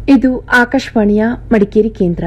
ಇದು ಆಕಾಶವಾಣಿಯ ಮಡಿಕೇರಿ ಕೇಂದ್ರ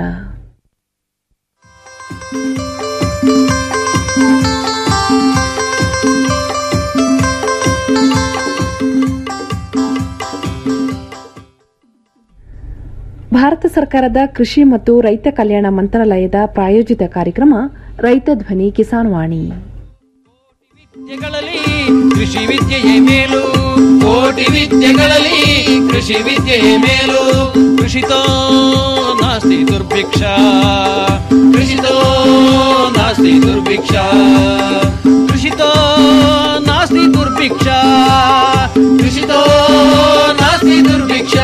ಭಾರತ ಸರ್ಕಾರದ ಕೃಷಿ ಮತ್ತು ರೈತ ಕಲ್ಯಾಣ ಮಂತ್ರಾಲಯದ ಪ್ರಾಯೋಜಿತ ಕಾರ್ಯಕ್ರಮ ರೈತ ಧ್ವನಿ ಕಿಸಾನ್ ವಾಣಿ ವಿದ್ಯೆಗಳಲ್ಲಿ ಕೃಷಿ ವಿದ್ಯೆಯೇ ಮೇಲು ಕೋಟಿ ವಿದ್ಯೆಗಳಲ್ಲಿ ಕೃಷಿ ವಿದ್ಯೆಯೇ ಮೇಲು ಕೃಷಿತೋ ನಾಸ್ತಿ ದುರ್ಭಿಕ್ಷ ಕೃಷಿತೋ ನಾಸ್ತಿ ದುರ್ಭಿಕ್ಷ ಕೃಷಿತೋ ನಾಸ್ತಿ ದುರ್ಭಿಕ್ಷ ಕೃಷಿತೋ ನಾಸ್ತಿ ದುರ್ಭಿಕ್ಷ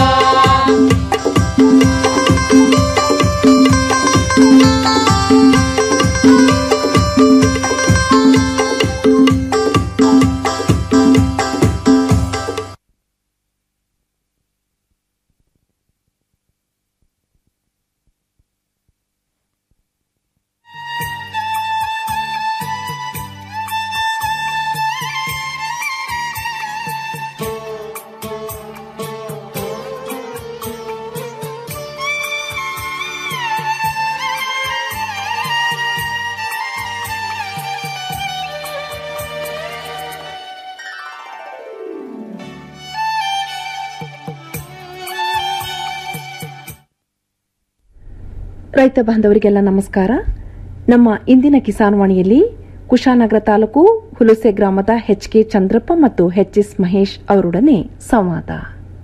ರೈತ ಬಾಂಧವರಿಗೆಲ್ಲ ನಮಸ್ಕಾರ ನಮ್ಮ ಇಂದಿನ ಕಿಸಾನ್ ವಾಣಿಯಲ್ಲಿ ಕುಶಾನಗರ ತಾಲೂಕು ಹುಲುಸೆ ಗ್ರಾಮದ ಎಚ್ ಕೆ ಚಂದ್ರಪ್ಪ ಮತ್ತು ಎಚ್ ಎಸ್ ಮಹೇಶ್ ಅವರೊಡನೆ ಸಂವಾದ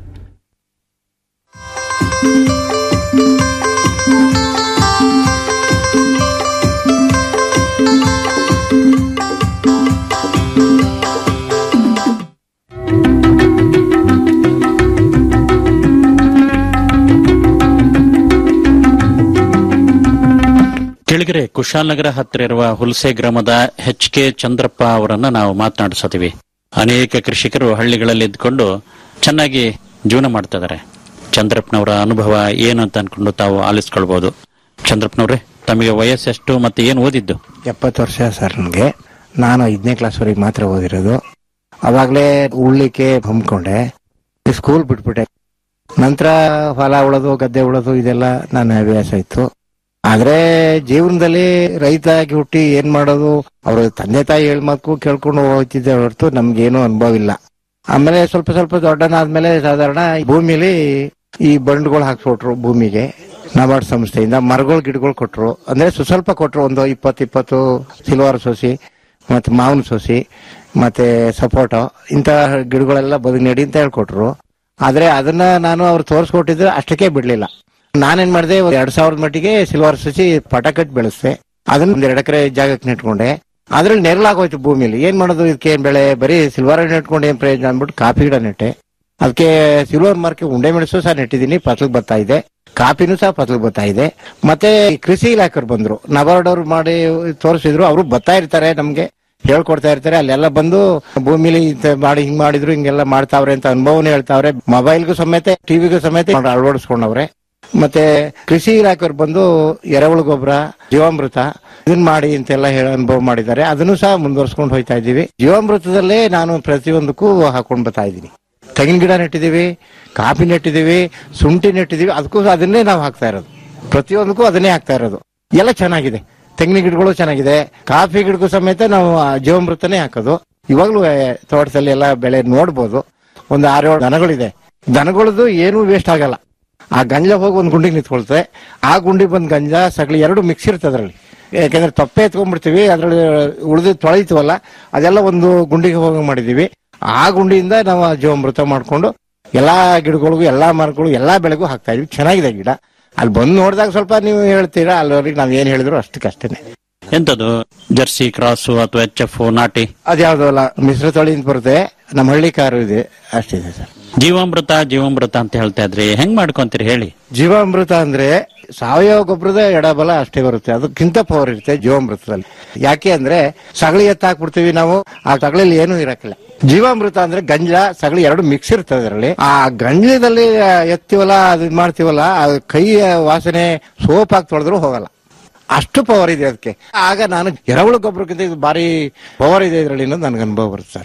ಕೆಳಗರೆ ಕುಶಾಲನಗರ ಹತ್ತಿರ ಇರುವ ಹುಲ್ಸೆ ಗ್ರಾಮದ ಎಚ್ ಕೆ ಚಂದ್ರಪ್ಪ ಅವರನ್ನ ನಾವು ಮಾತನಾಡಿಸತೀವಿ ಅನೇಕ ಕೃಷಿಕರು ಹಳ್ಳಿಗಳಲ್ಲಿ ಇದ್ಕೊಂಡು ಚೆನ್ನಾಗಿ ಜೀವನ ಮಾಡ್ತಾ ಇದಾರೆ ಚಂದ್ರಪ್ಪನವರ ಅನುಭವ ಏನು ಅಂತ ಅನ್ಕೊಂಡು ತಾವು ಆಲಿಸ್ಕೊಳ್ಬಹುದು ಚಂದ್ರಪ್ಪನವ್ರೆ ತಮಗೆ ವಯಸ್ಸೆಷ್ಟು ಮತ್ತೆ ಏನು ಓದಿದ್ದು ಎಪ್ಪತ್ತು ವರ್ಷ ಸರ್ ನನಗೆ ನಾನು ಐದನೇ ಕ್ಲಾಸ್ವರೆಗೆ ಮಾತ್ರ ಓದಿರೋದು ಅವಾಗಲೇ ಉಳ್ಳಿಕ್ಕೆ ಹಮ್ಮಿಕೊಂಡೆ ಸ್ಕೂಲ್ ಬಿಟ್ಬಿಟ್ಟೆ ನಂತರ ಹೊಲ ಉಳೋದು ಗದ್ದೆ ಉಳೋದು ಇದೆಲ್ಲ ನನ್ನ ಹವ್ಯಾಸ ಇತ್ತು ಆದ್ರೆ ಜೀವನದಲ್ಲಿ ರೈತ ಆಗಿ ಹುಟ್ಟಿ ಏನ್ ಮಾಡೋದು ಅವ್ರ ತಂದೆ ತಾಯಿ ಹೇಳ್ ಮಾತು ಕೇಳ್ಕೊಂಡು ಹೋಗ್ತಿದ್ದೆ ಹೊರತು ನಮ್ಗೇನು ಅನುಭವ ಇಲ್ಲ ಆಮೇಲೆ ಸ್ವಲ್ಪ ಸ್ವಲ್ಪ ದೊಡ್ಡನಾದ್ಮೇಲೆ ಸಾಧಾರಣ ಈ ಭೂಮಿಲಿ ಈ ಬಂಡ್ಗಳು ಹಾಕ್ಸ್ಕೊಟ್ರು ಭೂಮಿಗೆ ನಬಾರ್ಡ್ ಸಂಸ್ಥೆಯಿಂದ ಮರಗಳು ಗಿಡಗಳು ಕೊಟ್ರು ಅಂದ್ರೆ ಸುಸ್ವಲ್ಪ ಕೊಟ್ರು ಒಂದು ಇಪ್ಪತ್ತು ಇಪ್ಪತ್ತು ಸಿಲ್ವರ್ ಸೊಸಿ ಮತ್ತೆ ಮಾವಿನ ಸೊಸಿ ಮತ್ತೆ ಸಪೋಟೊ ಇಂತ ಗಿಡಗಳೆಲ್ಲ ಬದುಕು ನಡಿ ಅಂತ ಹೇಳ್ಕೊಟ್ರು ಆದ್ರೆ ಅದನ್ನ ನಾನು ಅವ್ರು ತೋರಿಸ್ಕೊಟ್ಟಿದ್ರೆ ಅಷ್ಟಕ್ಕೆ ಬಿಡ್ಲಿಲ್ಲ ನಾನೇನ್ ಮಾಡಿದೆ ಎರಡ್ ಸಾವಿರದ ಮಟ್ಟಿಗೆ ಸಿಲ್ವರ್ ಸಸಿ ಪಟ ಕಟ್ ಬೆಳೆಸ್ದೆ ಅದನ್ನ ಒಂದ್ ಎರಡು ಎಕರೆ ಜಾಗಕ್ಕೆ ನೆಟ್ಕೊಂಡೆ ಅದ್ರಲ್ಲಿ ನೆರಳಾಗೋಯ್ತು ಭೂಮಿಲಿ ಏನ್ ಮಾಡೋದು ಇದಕ್ಕೆ ಏನ್ ಬೆಳೆ ಬರೀ ಸಿಲ್ವರ್ ನೆಟ್ಕೊಂಡು ಏನ್ ಪ್ರಯೋಜನ ಅಂದ್ಬಿಟ್ಟು ಕಾಫಿ ಗಿಡ ನೆಟ್ಟೆ ಅದಕ್ಕೆ ಸಿಲ್ವರ್ ಮಾರ್ಕೆ ಉಂಡೆ ಮೆಣಸು ಸಹ ನೆಟ್ಟಿದ್ದೀನಿ ಫಸಲ್ ಬರ್ತಾ ಇದೆ ಕಾಫಿನೂ ಸಹ ಫಸಲ್ ಬರ್ತಾ ಇದೆ ಮತ್ತೆ ಈ ಕೃಷಿ ಇಲಾಖೆಯವ್ರು ಬಂದ್ರು ನಬಾರ್ಡ್ ಅವ್ರು ಮಾಡಿ ತೋರಿಸಿದ್ರು ಅವರು ಬರ್ತಾ ಇರ್ತಾರೆ ನಮ್ಗೆ ಹೇಳ್ಕೊಡ್ತಾ ಇರ್ತಾರೆ ಅಲ್ಲೆಲ್ಲ ಬಂದು ಭೂಮಿಲಿ ಇಂತ ಮಾಡಿ ಹಿಂಗ್ ಮಾಡಿದ್ರು ಹಿಂಗೆಲ್ಲ ಮಾಡ್ತಾವ್ರೆ ಅಂತ ಅನುಭವನ ಹೇಳ್ತಾವ್ರೆ ಮೊಬೈಲ್ಗೂ ಸಮೇತ ಟಿವಿಗೂ ಸಮೇತ ಅಳವಡಿಸ್ಕೊಂಡವ್ರೆ ಮತ್ತೆ ಕೃಷಿ ಇಲಾಖೆಯವ್ರು ಬಂದು ಎರೆಹುಳು ಗೊಬ್ಬರ ಜೀವಾಮೃತ ಇದನ್ನ ಮಾಡಿ ಅಂತೆಲ್ಲ ಹೇಳ ಅನುಭವ ಮಾಡಿದ್ದಾರೆ ಅದನ್ನು ಸಹ ಮುಂದುವರ್ಸ್ಕೊಂಡು ಹೋಯ್ತಾ ಇದ್ದೀವಿ ಜೀವಾಮೃತದಲ್ಲೇ ನಾನು ಪ್ರತಿಯೊಂದಕ್ಕೂ ಹಾಕೊಂಡ್ ಬರ್ತಾ ಇದ್ದೀನಿ ತೆಂಗಿನ ಗಿಡ ನೆಟ್ಟಿದೀವಿ ಕಾಫಿ ನೆಟ್ಟಿದೀವಿ ಶುಂಠಿ ನೆಟ್ಟಿದೀವಿ ಅದಕ್ಕೂ ಸಹ ಅದನ್ನೇ ನಾವು ಹಾಕ್ತಾ ಇರೋದು ಪ್ರತಿಯೊಂದಕ್ಕೂ ಅದನ್ನೇ ಹಾಕ್ತಾ ಇರೋದು ಎಲ್ಲ ಚೆನ್ನಾಗಿದೆ ತೆಂಗಿನ ಗಿಡಗಳು ಚೆನ್ನಾಗಿದೆ ಕಾಫಿ ಗಿಡಕ್ಕೂ ಸಮೇತ ನಾವು ಆ ಜೀವಾಮೃತನೇ ಹಾಕೋದು ಇವಾಗ್ಲೂ ಆ, ತೋಟದಲ್ಲಿ ಎಲ್ಲ ಬೆಳೆ ನೋಡ್ಬೋದು ಒಂದು ಆರೇಳು ದನಗಳಿದೆ ದನಗಳದ್ದು ಏನೂ ವೇಸ್ಟ್ ಆಗಲ್ಲ ಆ ಗಂಜಲ ಹೋಗಿ ಒಂದು ಗುಂಡಿಗೆ ನಿಂತ್ಕೊಳ್ತದೆ ಆ ಗುಂಡಿ ಬಂದ್ ಗಂಜ ಸಗಳಿ ಎರಡು ಮಿಕ್ಸ್ ಇರ್ತದೆ ಅದರಲ್ಲಿ ಯಾಕಂದ್ರೆ ತೊಪ್ಪೆ ಎತ್ಕೊಂಡ್ಬಿಡ್ತೀವಿ ಅದ್ರಲ್ಲಿ ಉಳಿದು ತೊಳಿತೀವಲ್ಲ ಅದೆಲ್ಲ ಒಂದು ಗುಂಡಿಗೆ ಹೋಗಿ ಮಾಡಿದೀವಿ ಆ ಗುಂಡಿಯಿಂದ ನಾವು ಆ ಜೀವಾಮೃತ ಮಾಡ್ಕೊಂಡು ಎಲ್ಲಾ ಗಿಡಗಳಿಗೂ ಎಲ್ಲಾ ಮರಗಳು ಎಲ್ಲಾ ಬೆಳೆಗೂ ಹಾಕ್ತಾ ಇದೀವಿ ಚೆನ್ನಾಗಿದೆ ಗಿಡ ಅಲ್ಲಿ ಬಂದು ನೋಡಿದಾಗ ಸ್ವಲ್ಪ ನೀವು ಹೇಳ್ತೀರಾ ಅಲ್ಲಿವರೆಗೆ ನಾವ್ ಏನ್ ಹೇಳಿದ್ರು ಅಷ್ಟಕ್ಕಷ್ಟೇನೆ ಎಂತದು ಜರ್ಸಿ ಕ್ರಾಸು ಅಥವಾ ಎಚ್ ಎಫ್ ನಾಟಿ ಅದ್ಯಾವ್ದು ಅಲ್ಲ ಮಿಶ್ರ ತಳಿ ಅಂತ ಬರುತ್ತೆ ನಮ್ಮ ಹಳ್ಳಿ ಕಾರು ಇದೆ ಅಷ್ಟಿದೆ ಸರ್ ಜೀವಾಮೃತ ಜೀವಾಮೃತ ಅಂತ ಹೇಳ್ತಾ ಇದ್ರಿ ಹೆಂಗ್ ಮಾಡ್ಕೊಂತೀರಿ ಹೇಳಿ ಜೀವಾಮೃತ ಅಂದ್ರೆ ಸಾವಯವ ಗೊಬ್ಬರದ ಎಡಬಲ ಅಷ್ಟೇ ಬರುತ್ತೆ ಅದಕ್ಕಿಂತ ಪವರ್ ಇರುತ್ತೆ ಜೀವಾಮೃತದಲ್ಲಿ ಯಾಕೆ ಅಂದ್ರೆ ಸಗಳಿ ಎತ್ತ ಹಾಕ್ಬಿಡ್ತೀವಿ ನಾವು ಆ ಸಗಳಿಲಿ ಏನೂ ಇರಕ್ಕಿಲ್ಲ ಜೀವಾಮೃತ ಅಂದ್ರೆ ಗಂಜಲ ಸಗಳಿ ಎರಡು ಮಿಕ್ಸ್ ಇರ್ತದೆ ಅದರಲ್ಲಿ ಆ ಗಂಜಲದಲ್ಲಿ ಆ, ಎತ್ತೀವಲ್ಲ ಅದು ಇದ್ ಮಾಡ್ತೀವಲ್ಲ ಆ ಕೈ ವಾಸನೆ ಸೋಪ್ ಹಾಕಿ ತೊಳೆದ್ರು ಹೋಗಲ್ಲ ಅಷ್ಟು ಪವರ್ ಇದೆ ಅದಕ್ಕೆ ಆಗ ನಾನು ಎರೆಹುಳು ಗೊಬ್ಬರಕ್ಕಿಂತ ಇದು ಭಾರಿ ಪವರ್ ಇದೆ ಇದರಲ್ಲಿ ಅನ್ನೋದು ನನಗೆ ಅನುಭವ ಬರುತ್ತೆ ಸರ್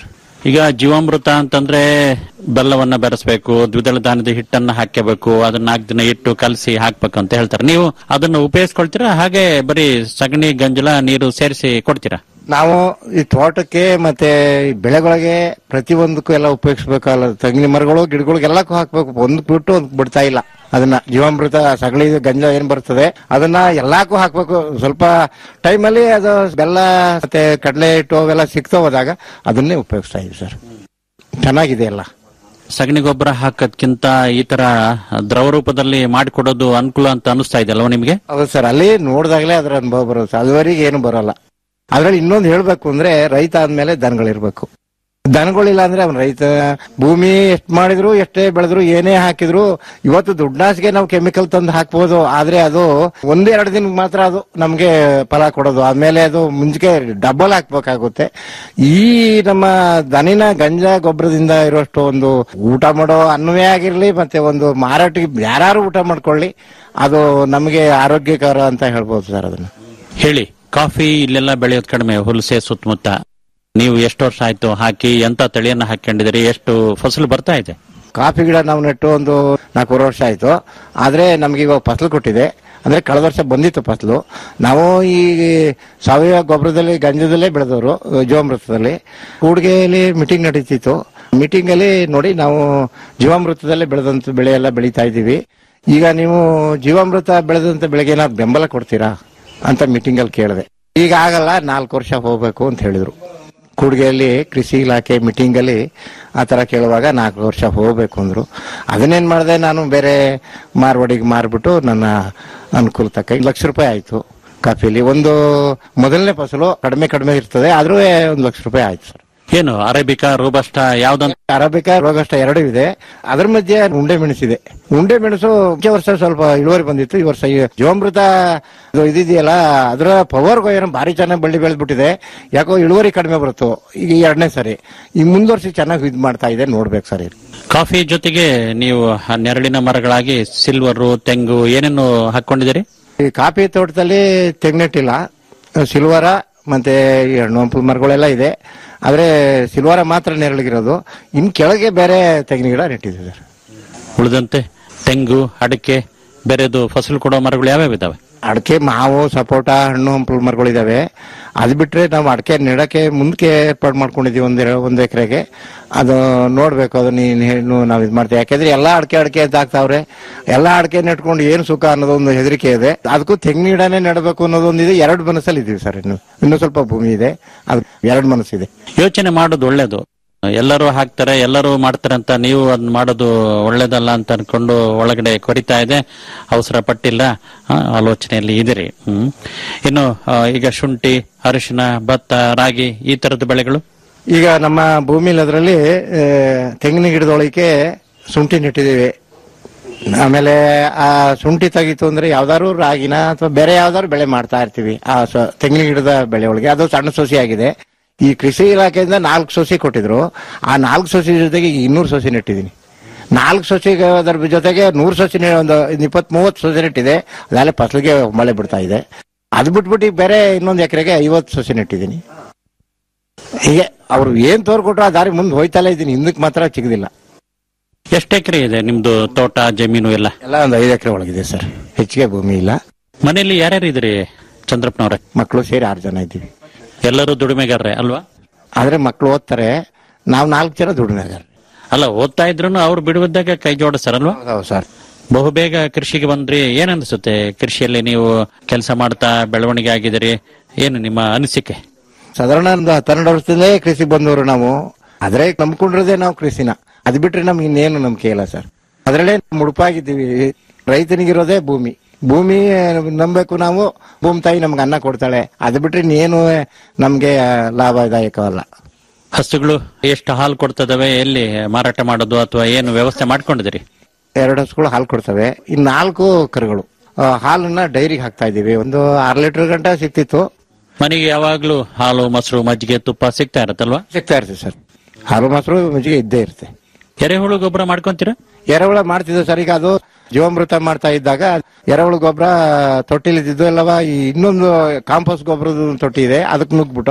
ಈಗ ಜೀವಾಮೃತ ಅಂತಂದ್ರೆ ಬೆಲ್ಲವನ್ನ ಬೆರೆಸಬೇಕು ದ್ವಿದಳ ಧಾನ್ಯದ ಹಿಟ್ಟನ್ನ ಹಾಕಬೇಕು ಅದನ್ನ ನಾಲ್ಕು ದಿನ ಇಟ್ಟು ಕಲಸಿ ಹಾಕ್ಬೇಕು ಅಂತ ಹೇಳ್ತಾರೆ ನೀವು ಅದನ್ನ ಉಪಯೋಗಿಸ್ಕೊಳ್ತೀರಾ ಹಾಗೆ ಬರೀ ಸಗಣಿ ಗಂಜಲ ನೀರು ಸೇರಿಸಿ ಕೊಡ್ತೀರಾ ನಾವು ಈ ತೋಟಕ್ಕೆ ಮತ್ತೆ ಈ ಬೆಳೆಗಳಿಗೆ ಪ್ರತಿಯೊಂದಕ್ಕೂ ಎಲ್ಲ ಉಪಯೋಗಿಸ್ಬೇಕಲ್ಲ ತೆಂಗಿನ ಮರಗಳು ಗಿಡಗಳಿಗೆಲ್ಲಕ್ಕೂ ಹಾಕ್ಬೇಕು ಒಂದಕ್ಕೆ ಬಿಟ್ಟು ಒಂದಕ್ಕೆ ಬಿಡ್ತಾ ಇಲ್ಲ ಅದನ್ನ ಜೀವಾಮೃತ ಸಗಳಿ ಗಂಜ ಏನ್ ಬರ್ತದೆ ಅದನ್ನ ಎಲ್ಲಕ್ಕೂ ಹಾಕ್ಬೇಕು ಸ್ವಲ್ಪ ಟೈಮಲ್ಲಿ ಅದು ಬೆಲ್ಲ ಮತ್ತೆ ಕಡಲೆ ಹಿಟ್ಟು ಅವೆಲ್ಲ ಸಿಗ್ತಾ ಹೋದಾಗ ಅದನ್ನೇ ಉಪಯೋಗಿಸ್ತಾ ಇದೀವಿ ಸರ್ ಚೆನ್ನಾಗಿದೆ ಎಲ್ಲ ಸಗಣಿ ಗೊಬ್ಬರ ಹಾಕೋದ್ಕಿಂತ ಈ ತರ ದ್ರವ ರೂಪದಲ್ಲಿ ಮಾಡಿಕೊಡೋದು ಅನುಕೂಲ ಅಂತ ಅನಿಸ್ತಾ ಇದೆ ಅಲ್ವಾ ನಿಮಗೆ ಹೌದು ಸರ್ ಅಲ್ಲಿ ನೋಡಿದಾಗಲೇ ಅದರ ಅನುಭವ ಬರುತ್ತೆ ಅದುವರೆಗೆ ಏನು ಬರೋಲ್ಲ ಅದ್ರಲ್ಲಿ ಇನ್ನೊಂದು ಹೇಳ್ಬೇಕು ಅಂದ್ರೆ ರೈತ ಆದ್ಮೇಲೆ ದನಗಳಿರ್ಬೇಕು ದನಗಳಿಲ್ಲ ಅಂದ್ರೆ ಅವ್ನ ರೈತ ಭೂಮಿ ಎಷ್ಟ್ ಮಾಡಿದ್ರು ಎಷ್ಟೇ ಬೆಳೆದ್ರು ಏನೇ ಹಾಕಿದ್ರು ಇವತ್ತು ದುಡ್ಡಾಸಿಗೆ ನಾವು ಕೆಮಿಕಲ್ ತಂದು ಹಾಕ್ಬೋದು ಆದ್ರೆ ಅದು ಒಂದೆರಡು ದಿನ ಮಾತ್ರ ಅದು ನಮ್ಗೆ ಫಲ ಕೊಡೋದು ಆಮೇಲೆ ಅದು ಮುಂಚೆ ಡಬಲ್ ಹಾಕ್ಬೇಕಾಗುತ್ತೆ ಈ ನಮ್ಮ ದನಿನ ಗಂಜಾ ಗೊಬ್ಬರದಿಂದ ಇರೋಷ್ಟು ಒಂದು ಊಟ ಮಾಡೋ ಅನ್ನವೇ ಆಗಿರ್ಲಿ ಮತ್ತೆ ಒಂದು ಮಾರಾಟಕ್ಕೆ ಯಾರು ಊಟ ಮಾಡ್ಕೊಳ್ಳಿ ಅದು ನಮಗೆ ಆರೋಗ್ಯಕರ ಅಂತ ಹೇಳ್ಬೋದು ಸರ್ ಅದನ್ನ ಹೇಳಿ ಕಾಫಿ ಇಲ್ಲೆಲ್ಲ ಬೆಳೆಯೋದು ಕಡಿಮೆ ಹುಲಸೆ ಸುತ್ತಮುತ್ತ ನೀವು ಎಷ್ಟು ವರ್ಷ ಆಯ್ತು ಹಾಕಿ ಎಂತ ತಳಿಯನ್ನ ಹಾಕೊಂಡಿದ್ದೀರಿ ಎಷ್ಟು ಫಸಲು ಬರ್ತಾ ಇದೆ ಕಾಫಿ ಗಿಡ ನಾವು ನೆಟ್ಟು ಒಂದು ನಾಲ್ಕೂವರೆ ವರ್ಷ ಆಯ್ತು ಆದ್ರೆ ನಮ್ಗೆ ಇವಾಗ ಫಸಲು ಕೊಟ್ಟಿದೆ ಅಂದ್ರೆ ಕಳೆದ ವರ್ಷ ಬಂದಿತ್ತು ಫಸಲು ನಾವು ಈ ಸಾವಯವ ಗೊಬ್ಬರದಲ್ಲಿ ಗಂಜದಲ್ಲೇ ಬೆಳೆದವರು ಜೀವಾಮೃತದಲ್ಲಿ ಕೂಡಿಗೆಯಲ್ಲಿ ಮೀಟಿಂಗ್ ನಡೀತಿತ್ತು ಮೀಟಿಂಗ್ ಅಲ್ಲಿ ನೋಡಿ ನಾವು ಜೀವಾಮೃತದಲ್ಲೇ ಬೆಳೆದಂತ ಬೆಳೆ ಎಲ್ಲ ಬೆಳೀತಾ ಇದ್ದೀವಿ ಈಗ ನೀವು ಜೀವಾಮೃತ ಬೆಳೆದಂತ ಬೆಳೆಗೆ ಏನಾದ್ರು ಬೆಂಬಲ ಕೊಡ್ತೀರಾ ಅಂತ ಮೀಟಿಂಗ್ ಅಲ್ಲಿ ಕೇಳಿದೆ ಈಗ ಆಗಲ್ಲ ನಾಲ್ಕು ವರ್ಷ ಹೋಗ್ಬೇಕು ಅಂತ ಹೇಳಿದ್ರು ಕೂಡಿಗೆಯಲ್ಲಿ ಕೃಷಿ ಇಲಾಖೆ ಮೀಟಿಂಗ್ ಅಲ್ಲಿ ಆ ತರ ಕೇಳುವಾಗ ನಾಲ್ಕು ವರ್ಷ ಹೋಗ್ಬೇಕು ಅಂದ್ರು ಅದನ್ನೇನ್ ಮಾಡಿದೆ ನಾನು ಬೇರೆ ಮಾರ್ವಾಡಿಗೆ ಮಾರ್ಬಿಟ್ಟು ನನ್ನ ಅನುಕೂಲ ತಕ್ಕ ಐದು ಲಕ್ಷ ರೂಪಾಯಿ ಆಯ್ತು ಕಾಫಿಲಿ ಒಂದು ಮೊದಲನೇ ಫಸಲು ಕಡಿಮೆ ಕಡಿಮೆ ಇರ್ತದೆ ಆದ್ರೂ ಒಂದು ಲಕ್ಷ ರೂಪಾಯಿ ಆಯ್ತು ಸರ್ ಏನು ಅರೇಬಿಕಾ ರೋಬಸ್ಟ ಯಾವ್ದಂತ ಅರಬಿಕಾ ರೋಗಷ್ಟ ಎರಡೂ ಇದೆ ಅದ್ರ ಮಧ್ಯೆ ಉಂಡೆ ಮೆಣಸಿದೆ ಉಂಡೆ ಮೆಣಸು ಮುಂಚೆ ವರ್ಷ ಸ್ವಲ್ಪ ಇಳುವರಿ ಬಂದಿತ್ತು ಈ ವರ್ಷ ಈ ಜೀವಾಮೃತ ಇದು ಇದಿದೆಯಲ್ಲ ಅದರ ಪವರ್ ಏನೋ ಭಾರಿ ಚೆನ್ನಾಗಿ ಬಳ್ಳಿ ಬೆಳೆದ್ಬಿಟ್ಟಿದೆ ಯಾಕೋ ಇಳುವರಿ ಕಡಿಮೆ ಬರುತ್ತೋ ಈಗ ಎರಡನೇ ಸರಿ ಈ ಮುಂದುವರ್ಸಿ ಚೆನ್ನಾಗಿ ಇದು ಮಾಡ್ತಾ ಇದೆ ನೋಡ್ಬೇಕು ಸರ್ ಇದು ಕಾಫಿ ಜೊತೆಗೆ ನೀವು ಆ ನೆರಳಿನ ಮರಗಳಾಗಿ ಸಿಲ್ವರು ತೆಂಗು ಏನೇನು ಹಾಕೊಂಡಿದ್ದೀರಿ ಈ ಕಾಫಿ ತೋಟದಲ್ಲಿ ತೆಂಗಿನೆಟ್ಟಿಲ್ಲ ಸಿಲ್ವರ ಮತ್ತೆ ಈ ಹಣ್ಣು ಹಂಪಲು ಮರಗಳೆಲ್ಲ ಇದೆ ಆದ್ರೆ ಸಿಲ್ವರ ಮಾತ್ರ ನೆರಳಿಗಿರೋದು ಇನ್ ಕೆಳಗೆ ಬೇರೆ ತೆಂಗಿನ ಗಿಡ ನೆಟ್ಟಿದೆ ಸರ್ ಉಳಿದಂತೆ ತೆಂಗು ಅಡಿಕೆ ಬೇರೆದು ಫಸಲು ಕೊಡೋ ಮರಗಳು ಯಾವ್ಯಾವ ಇದಾವೆ ಅಡಿಕೆ ಮಾವು ಸಪೋಟ ಹಣ್ಣು ಹಂಪಲು ಮರಗಳಿದಾವೆ ಅದು ಬಿಟ್ರೆ ನಾವು ಅಡಿಕೆ ನೆಡಕ್ಕೆ ಮುಂದಕ್ಕೆ ಏರ್ಪಾಡು ಮಾಡ್ಕೊಂಡಿದೀವಿ ಒಂದ್ ಒಂದ್ ಎಕರೆಗೆ ಅದು ನೋಡ್ಬೇಕು ಅದು ನೀನು ನಾವು ಇದು ಮಾಡ್ತೀವಿ ಯಾಕೆಂದ್ರೆ ಎಲ್ಲಾ ಅಡಿಕೆ ಅಡಿಕೆ ಅಂತ ಹಾಕ್ತಾವ್ರೆ ಎಲ್ಲಾ ಅಡಿಕೆ ನೆಟ್ಕೊಂಡು ಏನು ಸುಖ ಅನ್ನೋದೊಂದು ಹೆದರಿಕೆ ಇದೆ ಅದಕ್ಕೂ ತೆಂಗಿನ ಗಿಡನೇ ನೆಡಬೇಕು ಅನ್ನೋದೊಂದಿದೆ ಎರಡು ಮನಸ್ಸಲ್ಲಿ ಇದೀವಿ ಸರ್ ಇನ್ನು ಇನ್ನೂ ಸ್ವಲ್ಪ ಭೂಮಿ ಇದೆ ಅದು ಎರಡು ಮನಸ್ಸಿದೆ ಯೋಚನೆ ಮಾಡೋದು ಒಳ್ಳೇದು ಎಲ್ಲರೂ ಹಾಕ್ತಾರೆ ಎಲ್ಲರೂ ಮಾಡ್ತಾರೆ ಅಂತ ನೀವು ಅದನ್ನ ಮಾಡೋದು ಒಳ್ಳೇದಲ್ಲ ಅಂತ ಅನ್ಕೊಂಡು ಒಳಗಡೆ ಕೊರಿತಾ ಇದೆ ಅವಸರ ಪಟ್ಟಿಲ್ಲ ಆ, ಆಲೋಚನೆಯಲ್ಲಿ ಇದಿರಿ ಹ್ಮ್ ಇನ್ನು ಆ, ಈಗ ಶುಂಠಿ ಅರಿಶಿನ ಭತ್ತ ರಾಗಿ ಈ ತರದ ಬೆಳೆಗಳು ಈಗ ನಮ್ಮ ಭೂಮಿಲಿ ಅದರಲ್ಲಿ ತೆಂಗಿನ ಗಿಡದೊಳಗೆ ಶುಂಠಿ ನೆಟ್ಟಿದ್ದೀವಿ ಆಮೇಲೆ ಆ ಶುಂಠಿ ತೆಗಿತು ಅಂದ್ರೆ ಯಾವ್ದಾದ್ರು ರಾಗಿನ ಅಥವಾ ಬೇರೆ ಯಾವ್ದಾದ್ರು ಬೆಳೆ ಮಾಡ್ತಾ ಇರ್ತೀವಿ ಆ ಸ- ತೆಂಗಿನ ಗಿಡದ ಬೆಳೆ ಒಳಗೆ ಅದು ಸಣ್ಣ ಸೊಸಿ ಆಗಿದೆ ಈ ಕೃಷಿ ಇಲಾಖೆಯಿಂದ ನಾಲ್ಕು ಸೊಸಿ ಕೊಟ್ಟಿದ್ರು ಆ ನಾಲ್ಕು ಸೊಸಿ ಜೊತೆಗೆ ಈಗ ಇನ್ನೂರು ಸೊಸಿ ನೆಟ್ಟಿದ್ದೀನಿ ನಾಲ್ಕು ಸೊಸಿಗೆ ಅದರ ಜೊತೆಗೆ ನೂರು ಸೊಸಿ ನೆ- ಒಂದು ಇಪ್ಪತ್ ಮೂವತ್ತು ಸೊಸಿ ನೆಟ್ಟಿದೆ ಅದಾಲೆ ಫಸಲಿಗೆ ಮಳೆ ಬಿಡ್ತಾ ಇದೆ ಅದು ಬಿಟ್ಬಿಟ್ಟು ಈಗ ಬೇರೆ ಇನ್ನೊಂದು ಎಕರೆಗೆ ಐವತ್ತು ಸೊಸಿ ನೆಟ್ಟಿದ್ದೀನಿ ಹೀಗೆ ಅವ್ರು ಏನ್ ತೋರ್ಕೊಟ್ರು ಆ ದಾರಿ ಮುಂದೆ ಹೋಯ್ತಲೇ ಇದ್ದೀನಿ ಹಿಂದಕ್ಕೆ ಮಾತ್ರ ಸಿಗದಿಲ್ಲ ಎಷ್ಟು ಎಕರೆ ಇದೆ ನಿಮ್ದು ತೋಟ ಜಮೀನು ಎಲ್ಲ ಎಲ್ಲ ಒಂದು ಐದು ಎಕರೆ ಒಳಗಿದೆ ಸರ್ ಹೆಚ್ಚಿಗೆ ಭೂಮಿ ಇಲ್ಲ ಮನೆಯಲ್ಲಿ ಯಾರ್ಯಾರು ಇದ್ರಿ ಚಂದ್ರಪ್ಪನವ್ರೆ ಮಕ್ಕಳು ಸೇರಿ ಆರು ಜನ ಇದ್ದೀವಿ ಎಲ್ಲರೂ ದುಡಿಮೆಗಾರ್ರೆ ಅಲ್ವಾ ಆದ್ರೆ ಮಕ್ಕಳು ಓದ್ತಾರೆ ನಾವು ನಾಲ್ಕು ಜನ ದುಡಿಮೆಗಾರ ಅಲ್ಲ ಓದ್ತಾ ಇದ್ರು ಅವ್ರು ಬಿಡುವಿದ್ದಾಗ ಕೈ ಜೋಡಿಸ್ತಾರಲ್ವಾ ಹೌದು ಸರ್ ಬಹುಬೇಗ ಕೃಷಿಗೆ ಬಂದ್ರಿ ಏನ್ ಅನ್ಸುತ್ತೆ ಕೃಷಿಯಲ್ಲಿ ನೀವು ಕೆಲಸ ಮಾಡ್ತಾ ಬೆಳವಣಿಗೆ ಆಗಿದ್ದೀರಿ ಏನು ನಿಮ್ಮ ಅನಿಸಿಕೆ ಸಾಧಾರಣ ಒಂದು ಹತ್ತೆರಡು ವರ್ಷದಲ್ಲೇ ಕೃಷಿ ಬಂದವರು ನಾವು ಆದ್ರೆ ನಂಬ್ಕೊಂಡಿರೋದೇ ನಾವು ಕೃಷಿನ ಅದ್ ಬಿಟ್ರೆ ನಮ್ಗೆ ಇನ್ನೇನು ನಂಬಿಕೆ ಇಲ್ಲ ಸರ್ ಅದ್ರಲ್ಲೇ ಮುಡುಪಾಗಿದ್ದೀವಿ ರೈತನಿಗಿರೋದೇ ಭೂಮಿ ಭೂಮಿ ನಂಬೇಕು ನಾವು ಭೂಮಿ ತಾಯಿ ನಮ್ಗೆ ಅನ್ನ ಕೊಡ್ತಾಳೆ ಅದ್ ಬಿಟ್ರೆ ಇನ್ನೇನು ನಮ್ಗೆ ಲಾಭದಾಯಕವಲ್ಲ ಹಸುಗಳು ಎಷ್ಟು ಹಾಲು ಕೊಡ್ತದವೆ ಎಲ್ಲಿ ಮಾರಾಟ ಮಾಡೋದು ಅಥವಾ ಏನು ವ್ಯವಸ್ಥೆ ಮಾಡ್ಕೊಂಡಿದ್ದೀರಿ ಎರಡು ಹಸುಗಳು ಹಾಲು ಕೊಡ್ತವೆ ಇನ್ ನಾಲ್ಕು ಕರುಗಳು ಆ, ಹಾಲನ್ನ ಡೈರಿಗೆ ಹಾಕ್ತಾ ಇದೀವಿ ಒಂದು ಆರು ಲೀಟರ್ ಗಂಟ ಸಿಕ್ತಿತ್ತು ಮನೆಗೆ ಯಾವಾಗ್ಲೂ ಹಾಲು ಮೊಸರು ಮಜ್ಜಿಗೆ ತುಪ್ಪ ಸಿಗ್ತಾ ಇರತ್ತಲ್ವಾ ಸಿಗ್ತಾ ಇರ್ತದೆ ಸರ್ ಹಾಲು ಮೊಸರು ಮಜ್ಜಿಗೆ ಇದ್ದೇ ಇರುತ್ತೆ ಎರೆಹುಳು ಗೊಬ್ಬರ ಮಾಡ್ಕೊಂತೀರಾ ಎರೆಹುಳ ಮಾಡ್ತಿದ್ದೆ ಸರ್ ಈಗ ಅದು ಜೀವಾಮೃತ ಮಾಡ್ತಾ ಇದ್ದಾಗ ಎರೆಹುಳು ಗೊಬ್ಬರ ತೊಟ್ಟಿಲಿದ್ದು ಎಲ್ಲವ ಈ ಇನ್ನೊಂದು ಕಾಂಪೋಸ್ಟ್ ಗೊಬ್ಬರದ ತೊಟ್ಟಿ ಇದೆ ಅದಕ್ಕೆ ನುಗ್ಬಿಟ್ಟು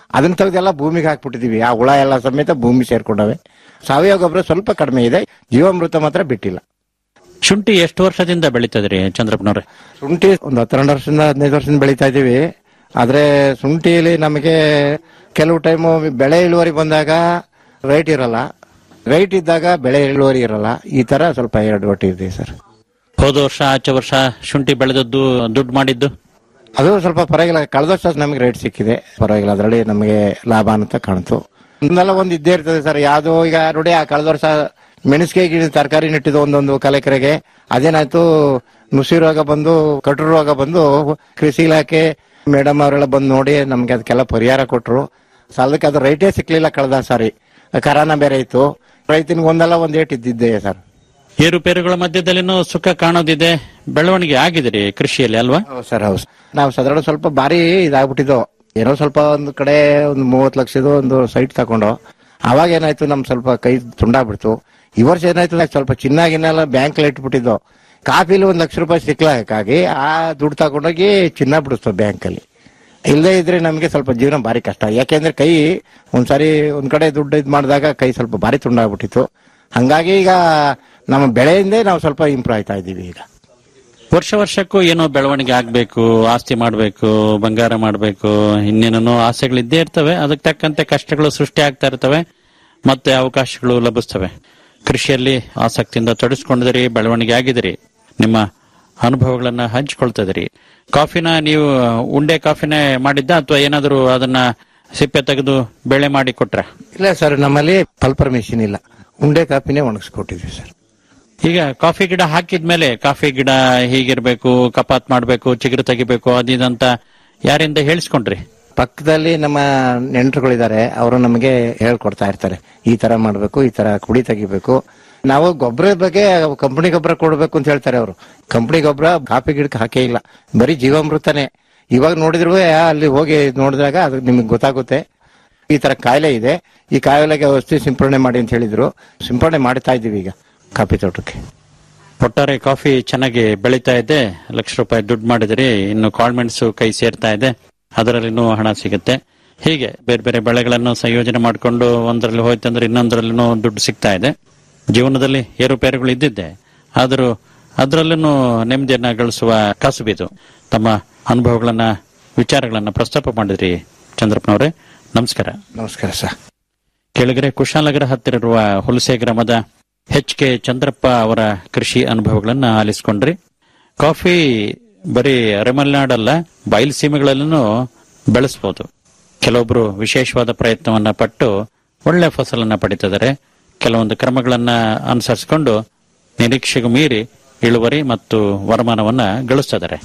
ಅದನ್ನ ತೆಗೆದೆಲ್ಲ ಭೂಮಿಗೆ ಹಾಕ್ಬಿಟ್ಟಿದೀವಿ ಆ ಹುಳ ಎಲ್ಲ ಸಮೇತ ಭೂಮಿ ಸೇರ್ಕೊಂಡವೆ ಸಾವಯವ ಗೊಬ್ಬರ ಸ್ವಲ್ಪ ಕಡಿಮೆ ಇದೆ ಜೀವಾಮೃತ ಮಾತ್ರ ಬಿಟ್ಟಿಲ್ಲ ಶುಂಠಿ ಎಷ್ಟು ವರ್ಷದಿಂದ ಬೆಳೀತದ್ರಿ ಚಂದ್ರಪ್ಪನವ್ರೆ ಶುಂಠಿ ಒಂದು ಹತ್ತೆರಡು ವರ್ಷದಿಂದ ಹದಿನೈದು ವರ್ಷದಿಂದ ಬೆಳೀತಾ ಇದೀವಿ ಆದ್ರೆ ಶುಂಠಿಯಲ್ಲಿ ನಮಗೆ ಕೆಲವು ಟೈಮು ಬೆಳೆ ಇಳುವರಿ ಬಂದಾಗ ರೈಟ್ ಇರಲ್ಲ ರೈಟ್ ಇದ್ದಾಗ ಬೆಳೆ ಇಳುವರಿ ಇರಲ್ಲ ಈ ತರ ಸ್ವಲ್ಪ ಎರಡು ಒಟ್ಟು ಇದೆ ಸರ್ ಹೋದ ವರ್ಷ ಆಚೆ ವರ್ಷ ಶುಂಠಿ ಬೆಳೆದದ್ದು ದುಡ್ಡು ಮಾಡಿದ್ದು ಅದು ಸ್ವಲ್ಪ ಪರವಾಗಿಲ್ಲ ಕಳೆದ ವರ್ಷ ನಮಗೆ ರೇಟ್ ಸಿಕ್ಕಿದೆ ಪರವಾಗಿಲ್ಲ ಅದರಲ್ಲಿ ನಮಗೆ ಲಾಭ ಅಂತ ಕಾಣ್ತು ಒಂದಲ್ಲ ಒಂದು ಇದ್ದೇ ಇರ್ತದೆ ಸರ್ ಯಾವ್ದು ಈಗ ನೋಡಿ ಆ ಕಳೆದ ವರ್ಷ ಮೆಣಸಿಗೆ ಗಿಡ ತರಕಾರಿ ನೆಟ್ಟಿದ್ದು ಒಂದೊಂದು ಕಲೆಕರೆಗೆ ಅದೇನಾಯ್ತು ನುಸಿ ರೋಗ ಬಂದು ಕಟು ರೋಗ ಬಂದು ಕೃಷಿ ಇಲಾಖೆ ಮೇಡಮ್ ಅವರೆಲ್ಲ ಬಂದು ನೋಡಿ ನಮ್ಗೆ ಅದಕ್ಕೆಲ್ಲ ಪರಿಹಾರ ಕೊಟ್ರು ಸಾಲದಕ್ಕೆ ಅದು ರೈಟೇ ಸಿಕ್ಲಿಲ್ಲ ಕಳೆದ ಸಾರಿ ಕರಾನ ಬೇರೆ ಇತ್ತು ರೈತನಿಗೆ ಒಂದಲ್ಲ ಒಂದ್ ಏಟ್ ಇದ್ದಿದ್ದೆ ಸರ್ ಏರುಪೇರುಗಳ ಮಧ್ಯದಲ್ಲಿನೂ ಸುಖ ಕಾಣೋದಿದೆ ಬೆಳವಣಿಗೆ ಆಗಿದಿರಿ ಕೃಷಿಯಲ್ಲಿ ಅಲ್ವಾ ಹೌದು ಸರ್ ಹೌದು ನಾವು ಸಾಧಾರಣ ಸ್ವಲ್ಪ ಭಾರಿ ಇದಾಗ್ಬಿಟ್ಟಿದ್ದು ಏನೋ ಸ್ವಲ್ಪ ಒಂದು ಕಡೆ ಒಂದು ಮೂವತ್ತು ಲಕ್ಷದ ಒಂದು ಸೈಟ್ ತಗೊಂಡು ಅವಾಗ ಏನಾಯ್ತು ನಮ್ ಸ್ವಲ್ಪ ಕೈ ತುಂಡಾಗ್ಬಿಡ್ತು ಈ ವರ್ಷ ಏನಾಯ್ತು ನಾವ್ ಸ್ವಲ್ಪ ಚಿನ್ನ ಗಿನ್ನೆಲ್ಲ ಬ್ಯಾಂಕ್ ಇಟ್ಬಿಟ್ಟಿದ್ದು ಕಾಫಿಲಿ ಒಂದ್ ಲಕ್ಷ ರೂಪಾಯಿ ಸಿಕ್ಲಾಗಿ ಆ ದುಡ್ಡು ತಗೊಂಡೋಗಿ ಚಿನ್ನ ಬಿಡಿಸ್ತು ಬ್ಯಾಂಕ್ ಅಲ್ಲಿ ಇಲ್ಲದೆ ಇದ್ರೆ ನಮಗೆ ಸ್ವಲ್ಪ ಜೀವನ ಭಾರಿ ಕಷ್ಟ ಯಾಕೆಂದ್ರೆ ಕೈ ಒಂದ್ಸಾರಿ ಒಂದ್ ಕಡೆ ದುಡ್ಡು ಇದ್ ಮಾಡಿದಾಗ ಕೈ ಸ್ವಲ್ಪ ಭಾರಿ ತುಂಡಾಗ್ಬಿಟ್ಟಿತ್ತು ಹಂಗಾಗಿ ಈಗ ನಮ್ಮ ಬೆಳೆಯಿಂದೇ ನಾವು ಸ್ವಲ್ಪ ಇಂಪ್ರೂವ್ ಆಯ್ತಾ ಇದೀವಿ ಈಗ ವರ್ಷ ವರ್ಷಕ್ಕೂ ಏನೋ ಬೆಳವಣಿಗೆ ಆಗ್ಬೇಕು ಆಸ್ತಿ ಮಾಡ್ಬೇಕು ಬಂಗಾರ ಮಾಡ್ಬೇಕು ಇನ್ನೇನೋ ಆಸೆಗಳಿದ್ದೇ ಇರ್ತವೆ ಅದಕ್ಕೆ ತಕ್ಕಂತೆ ಕಷ್ಟಗಳು ಸೃಷ್ಟಿ ಆಗ್ತಾ ಇರ್ತವೆ ಮತ್ತೆ ಅವಕಾಶಗಳು ಲಭಿಸ್ತವೆ ಕೃಷಿಯಲ್ಲಿ ಆಸಕ್ತಿಯಿಂದ ತೊಡಸ್ಕೊಂಡಿದಿರಿ ಬೆಳವಣಿಗೆ ಆಗಿದಿರಿ ನಿಮ್ಮ ಅನುಭವಗಳನ್ನ ಹಂಚಿಕೊಳ್ತಿದಿರಿ ಕಾಫಿನ ನೀವು ಉಂಡೆ ಕಾಫಿನೇ ಮಾಡಿದ್ದ ಅಥವಾ ಏನಾದರೂ ಅದನ್ನ ಸಿಪ್ಪೆ ತೆಗೆದು ಬೆಳೆ ಮಾಡಿ ಕೊಟ್ರ ಇಲ್ಲ ಸರ್ ನಮ್ಮಲ್ಲಿ ಪಲ್ಪರ್ ಮೆಷಿನ್ ಇಲ್ಲ ಉಂಡೆ ಕಾಪಿನೇ ಒಣಗಿಸ್ಕೊಟ್ಟಿದ್ವಿ ಸರ್ ಈಗ ಕಾಫಿ ಗಿಡ ಹಾಕಿದ್ಮೇಲೆ ಕಾಫಿ ಗಿಡ ಹೀಗಿರ್ಬೇಕು ಕಪಾತ್ ಮಾಡ್ಬೇಕು ಚಿಗುರು ತೆಗಿಬೇಕು ಅದಿದಂತ ಯಾರಿಂದ ಹೇಳಿಸ್ಕೊಂಡ್ರಿ ಪಕ್ಕದಲ್ಲಿ ನಮ್ಮ ನೆಂಟರುಗಳಿದ್ದಾರೆ ಅವರು ನಮಗೆ ಹೇಳ್ಕೊಡ್ತಾ ಇರ್ತಾರೆ ಈ ತರ ಮಾಡ್ಬೇಕು ಈ ತರ ಕುಡಿ ತೆಗಿಬೇಕು ನಾವು ಗೊಬ್ಬರ ಬಗ್ಗೆ ಕಂಪನಿ ಗೊಬ್ಬರ ಕೊಡ್ಬೇಕು ಅಂತ ಹೇಳ್ತಾರೆ ಅವರು ಕಂಪನಿ ಗೊಬ್ಬರ ಕಾಫಿ ಗಿಡಕ್ಕೆ ಹಾಕೇ ಇಲ್ಲ ಬರೀ ಜೀವಾಮೃತನೇ ಇವಾಗ ನೋಡಿದ್ರು ಅಲ್ಲಿ ಹೋಗಿ ನೋಡಿದಾಗ ಅದು ನಿಮಗೆ ಗೊತ್ತಾಗುತ್ತೆ ಈ ತರ ಕಾಯಿಲೆ ಇದೆ ಈ ಕಾಯಿಲೆಗೆ ಔಷಧಿ ಸಿಂಪಡಣೆ ಮಾಡಿ ಅಂತ ಹೇಳಿದ್ರು ಸಿಂಪಡಣೆ ಮಾಡ್ತಾ ಇದೀವಿ ಈಗ ಕಾಫಿ ತೋಟಕ್ಕೆ ಒಟ್ಟಾರೆ ಕಾಫಿ ಚೆನ್ನಾಗಿ ಬೆಳೀತಾ ಇದೆ ಲಕ್ಷ ರೂಪಾಯಿ ದುಡ್ಡು ಮಾಡಿದ್ರಿ ಇನ್ನು ಕಾಳ್ಮೆಣಸು ಕೈ ಸೇರ್ತಾ ಇದೆ ಅದರಲ್ಲಿನೂ ಹಣ ಸಿಗುತ್ತೆ ಹೀಗೆ ಬೇರೆ ಬೇರೆ ಬೆಳೆಗಳನ್ನು ಸಂಯೋಜನೆ ಮಾಡಿಕೊಂಡು ಒಂದರಲ್ಲಿ ಹೋಯ್ತಂದ್ರೆ ಇನ್ನೊಂದರಲ್ಲಿನೂ ದುಡ್ಡು ಸಿಗ್ತಾ ಇದೆ ಜೀವನದಲ್ಲಿ ಏರುಪೇರುಗಳು ಇದ್ದಿದ್ದೆ ಆದರೂ ಅದರಲ್ಲೂ ನೆಮ್ಮದಿಯನ್ನ ಗಳಿಸುವ ಕಸುಬಿದು ತಮ್ಮ ಅನುಭವಗಳನ್ನ ವಿಚಾರಗಳನ್ನ ಪ್ರಸ್ತಾಪ ಮಾಡಿದ್ರಿ ಚಂದ್ರಪ್ಪನವರೇ ನಮಸ್ಕಾರ ನಮಸ್ಕಾರ ಸರ್ ಕೆಳಗರೆ ಕುಶಾಲನಗರ ಹತ್ತಿರ ಇರುವ ಹುಲಸೆ ಗ್ರಾಮದ ಎಚ್ ಕೆ ಚಂದ್ರಪ್ಪ ಅವರ ಕೃಷಿ ಅನುಭವಗಳನ್ನ ಆಲಿಸಿಕೊಂಡ್ರಿ ಕಾಫಿ ಬರೀ ಅರೆಮಲೆನಾಡಲ್ಲ ಬಯಲು ಸೀಮೆಗಳಲ್ಲೂ ಬೆಳೆಸಬಹುದು ಕೆಲವೊಬ್ರು ವಿಶೇಷವಾದ ಪ್ರಯತ್ನವನ್ನ ಪಟ್ಟು ಒಳ್ಳೆ ಫಸಲನ್ನ ಪಡಿತಿದ್ದಾರೆ ಕೆಲವೊಂದು ಕ್ರಮಗಳನ್ನ ಅನುಸರಿಸಿಕೊಂಡು ನಿರೀಕ್ಷೆಗೂ ಮೀರಿ ಇಳುವರಿ ಮತ್ತು ವರಮಾನವನ್ನ ಗಳಿಸ್ತಿದ್ದಾರೆ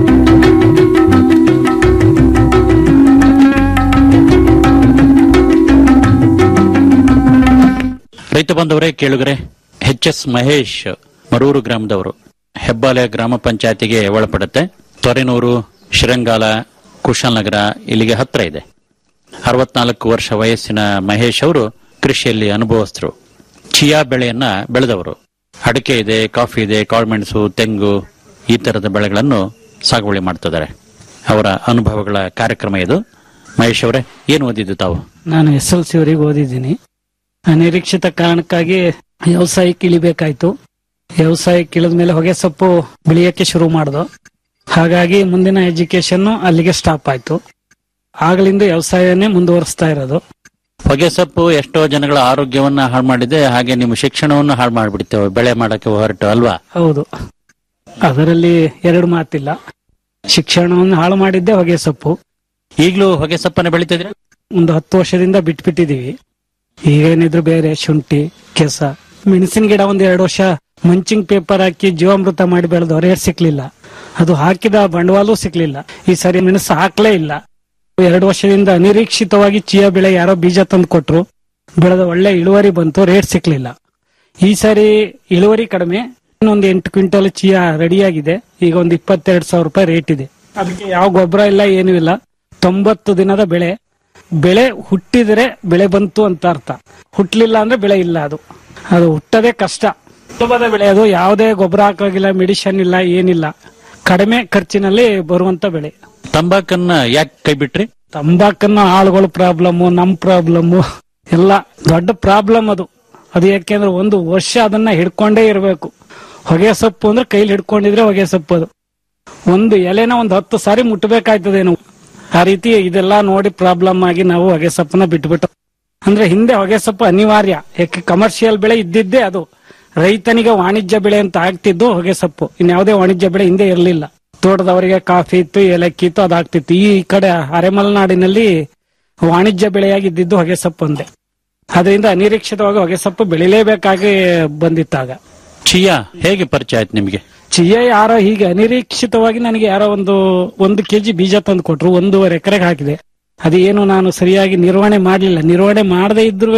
ರೈತ ಬಂದವರೇ ಕೇಳುಗರೆ ಎಚ್ ಎಸ್ ಮಹೇಶ್ ಮರೂರು ಗ್ರಾಮದವರು ಹೆಬ್ಬಾಲೆ ಗ್ರಾಮ ಪಂಚಾಯತಿಗೆ ಒಳಪಡುತ್ತೆ ತೊರೆನೂರು ಶಿರಂಗಾಲ ಕುಶಾಲನಗರ ಇಲ್ಲಿಗೆ ಹತ್ರ ಇದೆ ಅರವತ್ನಾಲ್ಕು ವರ್ಷ ವಯಸ್ಸಿನ ಮಹೇಶ್ ಅವರು ಕೃಷಿಯಲ್ಲಿ ಅನುಭವಸ್ಥರು ಚಿಯಾ ಬೆಳೆಯನ್ನ ಬೆಳೆದವರು ಅಡಿಕೆ ಇದೆ ಕಾಫಿ ಇದೆ ಕಾಳುಮೆಣಸು ತೆಂಗು ಈ ತರದ ಬೆಳೆಗಳನ್ನು ಸಾಗುವಳಿ ಮಾಡ್ತಿದ್ದಾರೆ ಅವರ ಅನುಭವಗಳ ಕಾರ್ಯಕ್ರಮ ಇದು ಮಹೇಶ್ ಅವರೇ ಏನು ಓದಿದ್ದು ತಾವು ನಾನು ಎಸ್ ಎಲ್ ಸಿ ವರೆಗೆ ಓದಿದ್ದೀನಿ ಅನಿರೀಕ್ಷಿತ ಕಾರಣಕ್ಕಾಗಿ ವ್ಯವಸಾಯಕ್ಕೆ ಇಳಿಬೇಕಾಯ್ತು ವ್ಯವಸಾಯಕ್ಕೆ ಇಳಿದ ಮೇಲೆ ಹೊಗೆ ಸೊಪ್ಪು ಬೆಳೆಯಕ್ಕೆ ಶುರು ಮಾಡ್ದು ಹಾಗಾಗಿ ಮುಂದಿನ ಎಜುಕೇಶನ್ ಅಲ್ಲಿಗೆ ಸ್ಟಾಪ್ ಆಯ್ತು ಆಗ್ಲಿಂದ ವ್ಯವಸಾಯನೇ ಮುಂದುವರಿಸ್ತಾ ಇರೋದು ಹೊಗೆ ಸೊಪ್ಪು ಎಷ್ಟೋ ಜನಗಳ ಆರೋಗ್ಯವನ್ನ ಹಾಳು ಮಾಡಿದೆ ಹಾಗೆ ನಿಮ್ಮ ಶಿಕ್ಷಣವನ್ನು ಹಾಳು ಮಾಡಿಬಿಡ್ತೇವೆ ಬೆಳೆ ಮಾಡಕ್ಕೆ ಹೊರಟು ಅಲ್ವಾ ಹೌದು ಅದರಲ್ಲಿ ಎರಡು ಮಾತಿಲ್ಲ ಶಿಕ್ಷಣವನ್ನು ಹಾಳು ಮಾಡಿದ್ದೆ ಹೊಗೆ ಸೊಪ್ಪು ಈಗಲೂ ಹೊಗೆ ಸೊಪ್ಪನ್ನ ಬೆಳಿತಿದ್ರೆ ಒಂದು ಹತ್ತು ವರ್ಷದಿಂದ ಬಿಟ್ಬಿಟ್ಟಿದೀವಿ ಈಗೇನಿದ್ರು ಬೇರೆ ಶುಂಠಿ ಕೆಸ ಮೆಣಸಿನ ಗಿಡ ಒಂದ್ ಎರಡು ವರ್ಷ ಮಂಚಿಂಗ್ ಪೇಪರ್ ಹಾಕಿ ಜೀವಾಮೃತ ಮಾಡಿ ಬೆಳೆದು ರೇಟ್ ಸಿಕ್ಲಿಲ್ಲ ಅದು ಹಾಕಿದ ಬಂಡವಾಳೂ ಸಿಕ್ಲಿಲ್ಲ ಈ ಸರಿ ಮೆಣಸು ಹಾಕ್ಲೇ ಇಲ್ಲ ಎರಡು ವರ್ಷದಿಂದ ಅನಿರೀಕ್ಷಿತವಾಗಿ ಚಿಯಾ ಬೆಳೆ ಯಾರೋ ಬೀಜ ತಂದು ಕೊಟ್ರು ಬೆಳೆದ ಒಳ್ಳೆ ಇಳುವರಿ ಬಂತು ರೇಟ್ ಸಿಕ್ಲಿಲ್ಲ ಈ ಸಾರಿ ಇಳುವರಿ ಕಡಿಮೆ ಇನ್ನೊಂದು ಎಂಟು ಕ್ವಿಂಟಲ್ ಚಿಯಾ ರೆಡಿಯಾಗಿದೆ ಈಗ ಒಂದು ಇಪ್ಪತ್ತೆರಡು ಸಾವಿರ ರೂಪಾಯಿ ರೇಟ್ ಇದೆ ಅದಕ್ಕೆ ಯಾವ ಗೊಬ್ಬರ ಇಲ್ಲ ಏನೂ ಇಲ್ಲ ತೊಂಬತ್ತು ದಿನದ ಬೆಳೆ ಬೆಳೆ ಹುಟ್ಟಿದರೆ ಬೆಳೆ ಬಂತು ಅಂತ ಅರ್ಥ ಹುಟ್ಲಿಲ್ಲ ಅಂದ್ರೆ ಬೆಳೆ ಇಲ್ಲ ಅದು ಅದು ಹುಟ್ಟದೇ ಕಷ್ಟ ಸುಲಭದ ಬೆಳೆ ಅದು ಯಾವುದೇ ಗೊಬ್ಬರ ಹಾಕೋಗಿಲ್ಲ ಮೆಡಿಷನ್ ಇಲ್ಲ ಏನಿಲ್ಲ ಕಡಿಮೆ ಖರ್ಚಿನಲ್ಲಿ ಬರುವಂತ ಬೆಳೆ ತಂಬಾಕನ್ನ ಯಾಕೆ ಕೈ ಬಿಟ್ರಿ ತಂಬಾಕನ್ನ ಆಳುಗಳ ಪ್ರಾಬ್ಲಮ್ ನಮ್ ಪ್ರಾಬ್ಲಮ್ ಎಲ್ಲ ದೊಡ್ಡ ಪ್ರಾಬ್ಲಮ್ ಅದು ಅದು ಯಾಕೆಂದ್ರೆ ಒಂದು ವರ್ಷ ಅದನ್ನ ಹಿಡ್ಕೊಂಡೇ ಇರಬೇಕು ಹೊಗೆ ಸೊಪ್ಪು ಅಂದ್ರೆ ಕೈಲಿ ಹಿಡ್ಕೊಂಡಿದ್ರೆ ಹೊಗೆ ಸೊಪ್ಪು ಅದು ಒಂದು ಎಲೆನ ಒಂದು ಹತ್ತು ಸಾರಿ ಮುಟ್ಟಬೇಕಾಯ್ತದೇನು ಆ ರೀತಿ ಇದೆಲ್ಲ ನೋಡಿ ಪ್ರಾಬ್ಲಮ್ ಆಗಿ ನಾವು ಹೊಗೆ ಸೊಪ್ಪನ್ನ ಬಿಟ್ಬಿಟ್ಟು ಅಂದ್ರೆ ಹಿಂದೆ ಹೊಗೆ ಸೊಪ್ಪು ಅನಿವಾರ್ಯ ಯಾಕೆ ಕಮರ್ಷಿಯಲ್ ಬೆಳೆ ಇದ್ದಿದ್ದೇ ಅದು ರೈತನಿಗೆ ವಾಣಿಜ್ಯ ಬೆಳೆ ಅಂತ ಆಗ್ತಿದ್ದು ಹೊಗೆ ಸೊಪ್ಪು ಇನ್ಯಾವುದೇ ವಾಣಿಜ್ಯ ಬೆಳೆ ಹಿಂದೆ ಇರಲಿಲ್ಲ ತೋಟದವರಿಗೆ ಕಾಫಿ ಇತ್ತು ಏಲಕ್ಕಿ ಇತ್ತು ಅದಾಗ್ತಿತ್ತು ಈ ಕಡೆ ಅರೆಮಲೆನಾಡಿನಲ್ಲಿ ವಾಣಿಜ್ಯ ಬೆಳೆಯಾಗಿ ಇದ್ದಿದ್ದು ಹೊಗೆ ಸೊಪ್ಪು ಒಂದೇ ಅದರಿಂದ ಅನಿರೀಕ್ಷಿತವಾಗಿ ಹೊಗೆ ಸೊಪ್ಪು ಬೆಳಿಲೇಬೇಕಾಗಿ ಬಂದಿತ್ತಾಗ ಚಿಯಾ ಹೇಗೆ ಪರಿಚಯ ಆಯ್ತು ನಿಮ್ಗೆ ಚಿಯ ಯಾರೋ ಹೀಗೆ ಅನಿರೀಕ್ಷಿತವಾಗಿ ನನಗೆ ಯಾರೋ ಒಂದು ಒಂದು ಕೆಜಿ ಬೀಜ ತಂದು ಕೊಟ್ರು ಒಂದೂವರೆ ಎಕರೆಗೆ ಹಾಕಿದೆ ಅದೇನು ನಾನು ಸರಿಯಾಗಿ ನಿರ್ವಹಣೆ ಮಾಡಲಿಲ್ಲ ನಿರ್ವಹಣೆ ಮಾಡದೇ ಇದ್ರೂ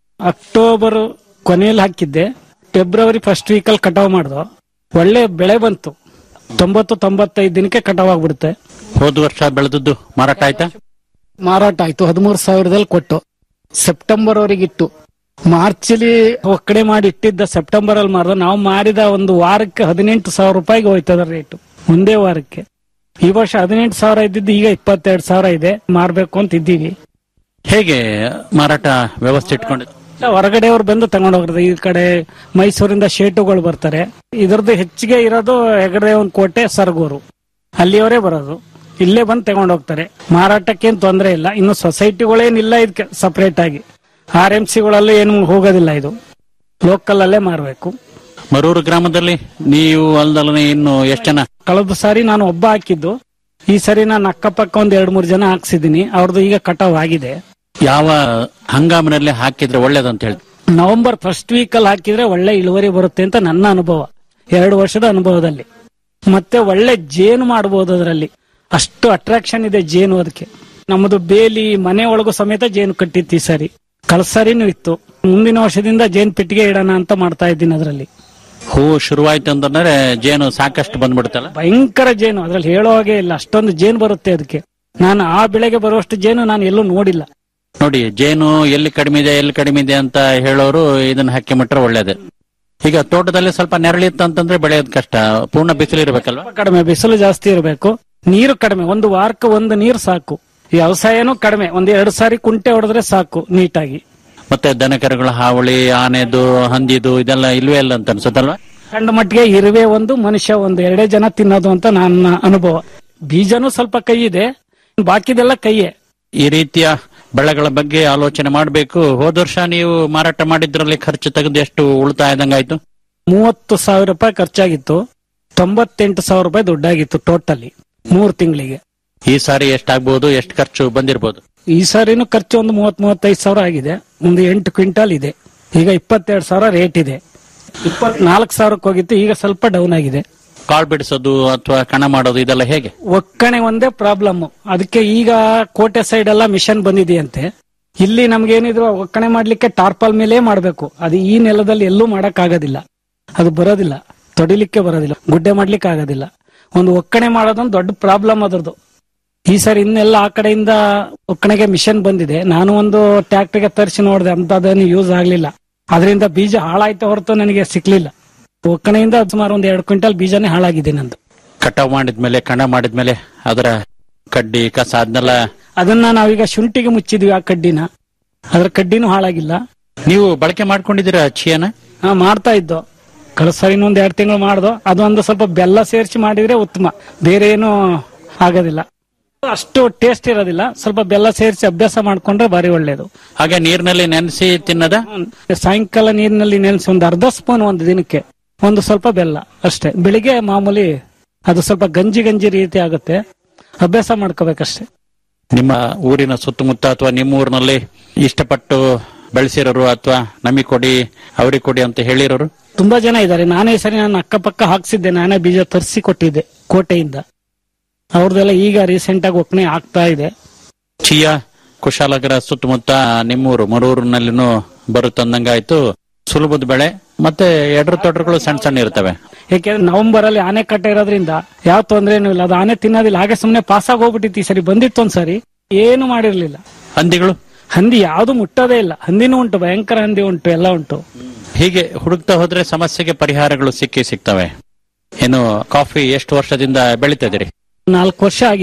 ಅಕ್ಟೋಬರ್ ಕೊನೆಯಲ್ಲಿ ಹಾಕಿದ್ದೆ ಫೆಬ್ರವರಿ ಫಸ್ಟ್ ವೀಕಲ್ಲಿ ಕಟಾವ್ ಮಾಡ್ದು ಒಳ್ಳೆ ಬೆಳೆ ಬಂತು ತೊಂಬತ್ತು ತೊಂಬತ್ತೈದು ದಿನಕ್ಕೆ ಕಟಾವ್ ಆಗ್ಬಿಡುತ್ತೆ ಹೋದ ವರ್ಷ ಬೆಳೆದದ್ದು ಮಾರಾಟ ಆಯ್ತಾ ಮಾರಾಟ ಆಯ್ತು ಹದಿಮೂರು ಸಾವಿರದಲ್ಲಿ ಕೊಟ್ಟು ಸೆಪ್ಟೆಂಬರ್ ವರೆಗಿಟ್ಟು ಮಾರ್ಚಲ್ಲಿ ಒಕ್ಕಡೆ ಮಾಡಿ ಇಟ್ಟಿದ್ದ ಸೆಪ್ಟೆಂಬರ್ ಅಲ್ಲಿ ಮಾರ್ದ ನಾವು ಮಾರಿದ ಒಂದು ವಾರಕ್ಕೆ ಹದಿನೆಂಟು ಸಾವಿರ ರೂಪಾಯಿಗೆ ಹೋಯ್ತದ ರೇಟು ಒಂದೇ ವಾರಕ್ಕೆ ಈ ವರ್ಷ ಹದಿನೆಂಟು ಸಾವಿರ ಇದ್ದಿದ್ದು ಈಗ ಇಪ್ಪತ್ತೆರಡು ಸಾವಿರ ಇದೆ ಮಾರ್ಬೇಕು ಅಂತ ಇದ್ದೀವಿ ಹೇಗೆ ಮಾರಾಟ ವ್ಯವಸ್ಥೆ ಇಟ್ಕೊಂಡಿದ್ದು ಹೊರಗಡೆಯವ್ರು ಬಂದು ತಗೊಂಡು ಹೋಗ್ತಾರೆ ಈ ಕಡೆ ಮೈಸೂರಿಂದ ಶೇಟುಗಳು ಬರ್ತಾರೆ ಇದರದ್ದು ಹೆಚ್ಚಿಗೆ ಇರೋದು ಹೆಗಡೆ ಒಂದು ಕೋಟೆ ಸರಗೂರು ಅಲ್ಲಿಯವರೇ ಬರೋದು ಇಲ್ಲೇ ಬಂದು ತಗೊಂಡು ಹೋಗ್ತಾರೆ ಮಾರಾಟಕ್ಕೇನು ತೊಂದರೆ ಇಲ್ಲ ಇನ್ನು ಸೊಸೈಟಿಗಳೇನಿಲ್ಲ ಇದಕ್ಕೆ ಸಪರೇಟ್ ಆಗಿ ಆರ್ ಎಂ ಸಿಗಳಲ್ಲಿ ಏನು ಹೋಗೋದಿಲ್ಲ ಇದು ಲೋಕಲ್ ಅಲ್ಲೇ ಮಾರಬೇಕು ಮರೂರು ಗ್ರಾಮದಲ್ಲಿ ನೀವು ಅಲ್ದಲ್ಲನೆ ಇನ್ನು ಎಷ್ಟು ಜನ ಕಳೆದ ಸಾರಿ ನಾನು ಒಬ್ಬ ಹಾಕಿದ್ದು ಈ ಸರಿ ನಾನು ಅಕ್ಕಪಕ್ಕ ಒಂದ್ ಎರಡ್ ಮೂರು ಜನ ಹಾಕ್ಸಿದ್ದೀನಿ ಅವ್ರದ್ದು ಈಗ ಕಟಾವ್ ಆಗಿದೆ ಯಾವ ಹಂಗಾಮಿನಲ್ಲಿ ಹಾಕಿದ್ರೆ ಒಳ್ಳೇದಂತ ಹೇಳಿ ನವೆಂಬರ್ ಫಸ್ಟ್ ವೀಕ್ ಅಲ್ಲಿ ಹಾಕಿದ್ರೆ ಒಳ್ಳೆ ಇಳುವರಿ ಬರುತ್ತೆ ಅಂತ ನನ್ನ ಅನುಭವ ಎರಡು ವರ್ಷದ ಅನುಭವದಲ್ಲಿ ಮತ್ತೆ ಒಳ್ಳೆ ಜೇನು ಮಾಡಬಹುದು ಅದರಲ್ಲಿ ಅಷ್ಟು ಅಟ್ರಾಕ್ಷನ್ ಇದೆ ಜೇನು ಅದಕ್ಕೆ ನಮ್ಮದು ಬೇಲಿ ಮನೆ ಒಳಗೂ ಸಮೇತ ಜೇನು ಕಟ್ಟಿತ್ತು ಈ ಸರಿ ಕಳ್ಸರಿನೂ ಇತ್ತು ಮುಂದಿನ ವರ್ಷದಿಂದ ಜೇನು ಪೆಟ್ಟಿಗೆ ಇಡೋಣ ಅಂತ ಮಾಡ್ತಾ ಇದ್ದೀನಿ ಅದರಲ್ಲಿ ಹೂವು ಶುರುವಾಯ್ತು ಅಂತಂದ್ರೆ ಜೇನು ಸಾಕಷ್ಟು ಬಂದ್ಬಿಡುತ್ತಲ್ಲ ಭಯಂಕರ ಜೇನು ಅದ್ರಲ್ಲಿ ಹೇಳೋ ಹಾಗೆ ಇಲ್ಲ ಅಷ್ಟೊಂದು ಜೇನು ಬರುತ್ತೆ ಅದಕ್ಕೆ ನಾನು ಆ ಬೆಳೆಗೆ ಬರುವಷ್ಟು ಜೇನು ನಾನು ಎಲ್ಲೂ ನೋಡಿಲ್ಲ ನೋಡಿ ಜೇನು ಎಲ್ಲಿ ಕಡಿಮೆ ಇದೆ ಎಲ್ಲಿ ಕಡಿಮೆ ಇದೆ ಅಂತ ಹೇಳೋರು ಇದನ್ನ ಹಾಕಿ ಬಿಟ್ರೆ ಒಳ್ಳೇದು ಈಗ ತೋಟದಲ್ಲಿ ಸ್ವಲ್ಪ ನೆರಳಿತ್ತು ಅಂತಂದ್ರೆ ಬೆಳೆಯೋದು ಕಷ್ಟ ಪೂರ್ಣ ಬಿಸಿಲು ಇರ್ಬೇಕಲ್ವಾ ಸ್ವಲ್ಪ ಕಡಿಮೆ ಬಿಸಿಲು ಜಾಸ್ತಿ ಇರಬೇಕು ನೀರು ಕಡಿಮೆ ಒಂದು ವಾರಕ್ಕೆ ಒಂದು ನೀರು ಸಾಕು ಈ ವ್ಯವಸಾಯನೂ ಕಡಿಮೆ ಒಂದ್ ಎರಡು ಸಾರಿ ಕುಂಟೆ ಹೊಡೆದ್ರೆ ಸಾಕು ನೀಟಾಗಿ ಮತ್ತೆ ದನಕರುಗಳ ಹಾವಳಿ ಆನೆದು ಹಂದಿದು ಇದೆಲ್ಲ ಇಲ್ವೇ ಇಲ್ಲ ಅಂತ ಅನ್ಸುತ್ತಲ್ವಾ ಕಂಡ ಮಟ್ಟಿಗೆ ಇರುವೆ ಒಂದು ಮನುಷ್ಯ ಒಂದು ಎರಡೇ ಜನ ತಿನ್ನೋದು ಅಂತ ನನ್ನ ಅನುಭವ ಬೀಜನೂ ಸ್ವಲ್ಪ ಕೈ ಇದೆ ಬಾಕಿದೆಲ್ಲ ಕೈಯೇ ಈ ರೀತಿಯ ಬೆಳೆಗಳ ಬಗ್ಗೆ ಆಲೋಚನೆ ಮಾಡಬೇಕು ಹೋದ ವರ್ಷ ನೀವು ಮಾರಾಟ ಮಾಡಿದ್ರಲ್ಲಿ ಖರ್ಚು ತೆಗೆದು ಎಷ್ಟು ಉಳಿತಾಯದಂಗಾಯ್ತು ಮೂವತ್ತು ಸಾವಿರ ರೂಪಾಯಿ ಖರ್ಚಾಗಿತ್ತು ತೊಂಬತ್ತೆಂಟು ಸಾವಿರ ರೂಪಾಯಿ ದುಡ್ಡಾಗಿತ್ತು ಟೋಟಲಿ ಮೂರು ತಿಂಗಳಿಗೆ ಈ ಸಾರಿ ಎಷ್ಟಾಗ್ಬೋದು ಎಷ್ಟು ಖರ್ಚು ಬಂದಿರ್ಬೋದು ಈ ಸಾರಿನೂ ಖರ್ಚು ಒಂದು ಮೂವತ್ ಮೂವತ್ತೈದು ಸಾವಿರ ಆಗಿದೆ ಒಂದು ಎಂಟು ಕ್ವಿಂಟಾಲ್ ಇದೆ ಈಗ ಇಪ್ಪತ್ತೆರಡು ಸಾವಿರ ರೇಟ್ ಇದೆ ಇಪ್ಪತ್ನಾಲ್ಕು ಸಾವಿರಕ್ಕೆ ಹೋಗಿತ್ತು ಈಗ ಸ್ವಲ್ಪ ಡೌನ್ ಆಗಿದೆ ಕಾಳು ಬಿಡಿಸೋದು ಅಥವಾ ಕಣ ಮಾಡೋದು ಇದೆಲ್ಲ ಹೇಗೆ ಒಕ್ಕಣೆ ಒಂದೇ ಪ್ರಾಬ್ಲಮ್ ಅದಕ್ಕೆ ಈಗ ಕೋಟೆ ಸೈಡ್ ಎಲ್ಲ ಮಿಷನ್ ಬಂದಿದೆಯಂತೆ ಇಲ್ಲಿ ನಮ್ಗೇನಿದ್ರು ಒಕ್ಕಣೆ ಮಾಡ್ಲಿಕ್ಕೆ ಟಾರ್ಪಲ್ ಮೇಲೆ ಮಾಡ್ಬೇಕು ಅದು ಈ ನೆಲದಲ್ಲಿ ಎಲ್ಲೂ ಮಾಡಕ್ ಆಗೋದಿಲ್ಲ ಅದು ಬರೋದಿಲ್ಲ ತೊಡಿಲಿಕ್ಕೆ ಬರೋದಿಲ್ಲ ಗುಡ್ಡೆ ಮಾಡ್ಲಿಕ್ಕೆ ಆಗೋದಿಲ್ಲ ಒಂದು ಒಕ್ಕಣೆ ಮಾಡೋದೊಂದು ದೊಡ್ಡ ಪ್ರಾಬ್ಲಮ್ ಅದ್ರದ್ದು ಈ ಸರಿ ಇನ್ನೆಲ್ಲ ಆ ಕಡೆಯಿಂದ ಒಕ್ಕಣೆಗೆ ಮಿಷನ್ ಬಂದಿದೆ ನಾನು ಒಂದು ಟ್ರ್ಯಾಕ್ಟರ್ಗೆ ತರಿಸಿ ನೋಡಿದೆ ಅಂತದೇನು ಯೂಸ್ ಆಗ್ಲಿಲ್ಲ ಅದರಿಂದ ಬೀಜ ಹಾಳಾಯ್ತು ಹೊರತು ನನಗೆ ಸಿಕ್ಲಿಲ್ಲ ಒಕ್ಕಣೆಯಿಂದ ಸುಮಾರು ಒಂದು ಎರಡು ಕ್ವಿಂಟಲ್ ಬೀಜನೇ ಹಾಳಾಗಿದೆ ನಂದು ಕಟಾವ್ ಮಾಡಿದ್ಮೇಲೆ ಕಣ ಮಾಡಿದ್ಮೇಲೆ ಅದರ ಕಡ್ಡಿ ಕಸ ಅದನ್ನೆಲ್ಲ ಅದನ್ನ ನಾವೀಗ ಶುಂಠಿಗೆ ಮುಚ್ಚಿದ್ವಿ ಆ ಕಡ್ಡಿನ ಅದ್ರ ಕಡ್ಡಿನೂ ಹಾಳಾಗಿಲ್ಲ ನೀವು ಬಳಕೆ ಮಾಡ್ಕೊಂಡಿದ್ದೀರಾ ಚಿಯನ ಹಾ ಮಾಡ್ತಾ ಇದ್ದೋ ಕಳ್ಸರಿ ಇನ್ನೊಂದ್ ಎರಡು ತಿಂಗಳು ಮಾಡ್ದೋ ಅದೊಂದು ಸ್ವಲ್ಪ ಬೆಲ್ಲ ಸೇರಿಸಿ ಮಾಡಿದ್ರೆ ಉತ್ತಮ ಬೇರೆ ಏನು ಆಗೋದಿಲ್ಲ ಅಷ್ಟು ಟೇಸ್ಟ್ ಇರೋದಿಲ್ಲ ಸ್ವಲ್ಪ ಬೆಲ್ಲ ಸೇರಿಸಿ ಅಭ್ಯಾಸ ಮಾಡ್ಕೊಂಡ್ರೆ ಬಾರಿ ಒಳ್ಳೇದು ಹಾಗೆ ನೀರಿನಲ್ಲಿ ನೆನೆಸಿ ತಿನ್ನದ ಸಾಯಂಕಾಲ ನೀರಿನಲ್ಲಿ ನೆನೆಸಿ ಒಂದು ಅರ್ಧ ಸ್ಪೂನ್ ಒಂದು ದಿನಕ್ಕೆ ಒಂದು ಸ್ವಲ್ಪ ಬೆಲ್ಲ ಅಷ್ಟೇ ಬೆಳಿಗ್ಗೆ ಮಾಮೂಲಿ ಅದು ಸ್ವಲ್ಪ ಗಂಜಿ ಗಂಜಿ ರೀತಿ ಆಗುತ್ತೆ ಅಭ್ಯಾಸ ಮಾಡ್ಕೋಬೇಕಷ್ಟೇ ನಿಮ್ಮ ಊರಿನ ಸುತ್ತಮುತ್ತ ಅಥವಾ ನಿಮ್ಮ ಊರಿನಲ್ಲಿ ಇಷ್ಟಪಟ್ಟು ಬೆಳೆಸಿರೋರು ಅಥವಾ ನಮಗೆ ಕೊಡಿ ಅವ್ರಿಗೆ ಕೊಡಿ ಅಂತ ಹೇಳಿರೋರು ತುಂಬಾ ಜನ ಇದ್ದಾರೆ ನಾನೇ ಸರಿ ನಾನು ಅಕ್ಕಪಕ್ಕ ಹಾಕ್ಸಿದ್ದೆ ನಾನೇ ಬೀಜ ತರಿಸಿ ಕೊಟ್ಟಿದ್ದೆ ಕೋಟೆಯಿಂದ ಅವ್ರದ್ದೆಲ್ಲ ಈಗ ರೀಸೆಂಟ್ ಆಗಿ ಒಕ್ಕಣೆ ಆಗ್ತಾ ಇದೆ ಚಿಯಾ ಕುಶಾಲನಗರ ಸುತ್ತಮುತ್ತ ನಿಮ್ಮೂರು ಮರೂರಿನಲ್ಲಿನೂ ಬರುತ್ತಂದಂಗಾಯ್ತು ಸುಲಭದ ಬೆಳೆ ಮತ್ತೆ ಎಡ್ರು ತೊಡ್ರುಗಳು ಸಣ್ಣ ಸಣ್ಣ ಇರ್ತವೆ ಯಾಕೆಂದ್ರೆ ನವೆಂಬರ್ ಅಲ್ಲಿ ಆನೆ ಕಟ್ಟ ಇರೋದ್ರಿಂದ ಯಾವ ತೊಂದ್ರೆನೂ ಇಲ್ಲ ಅದು ಆನೆ ತಿನ್ನೋದಿಲ್ಲ ಹಾಗೆ ಸುಮ್ನೆ ಪಾಸ್ ಆಗಿ ಹೋಗ್ಬಿಟ್ಟಿತ್ತು ಈ ಸರಿ ಬಂದಿತ್ತು ಒಂದ್ಸರಿ ಏನು ಮಾಡಿರ್ಲಿಲ್ಲ ಹಂದಿಗಳು ಹಂದಿ ಯಾವ್ದು ಮುಟ್ಟೋದೇ ಇಲ್ಲ ಹಂದಿನೂ ಉಂಟು ಭಯಂಕರ ಹಂದಿ ಉಂಟು ಎಲ್ಲ ಉಂಟು ಹೀಗೆ ಹುಡುಕ್ತಾ ಹೋದ್ರೆ ಸಮಸ್ಯೆಗೆ ಪರಿಹಾರಗಳು ಸಿಕ್ಕಿ ಸಿಗ್ತವೆ ಇನ್ನು ಕಾಫಿ ಎಷ್ಟು ವರ್ಷದಿಂದ ಬೆಳಿತಾ ಇದೀರಿ ನಾಲ್ಕು ವರ್ಷ ಆಗಿದೆ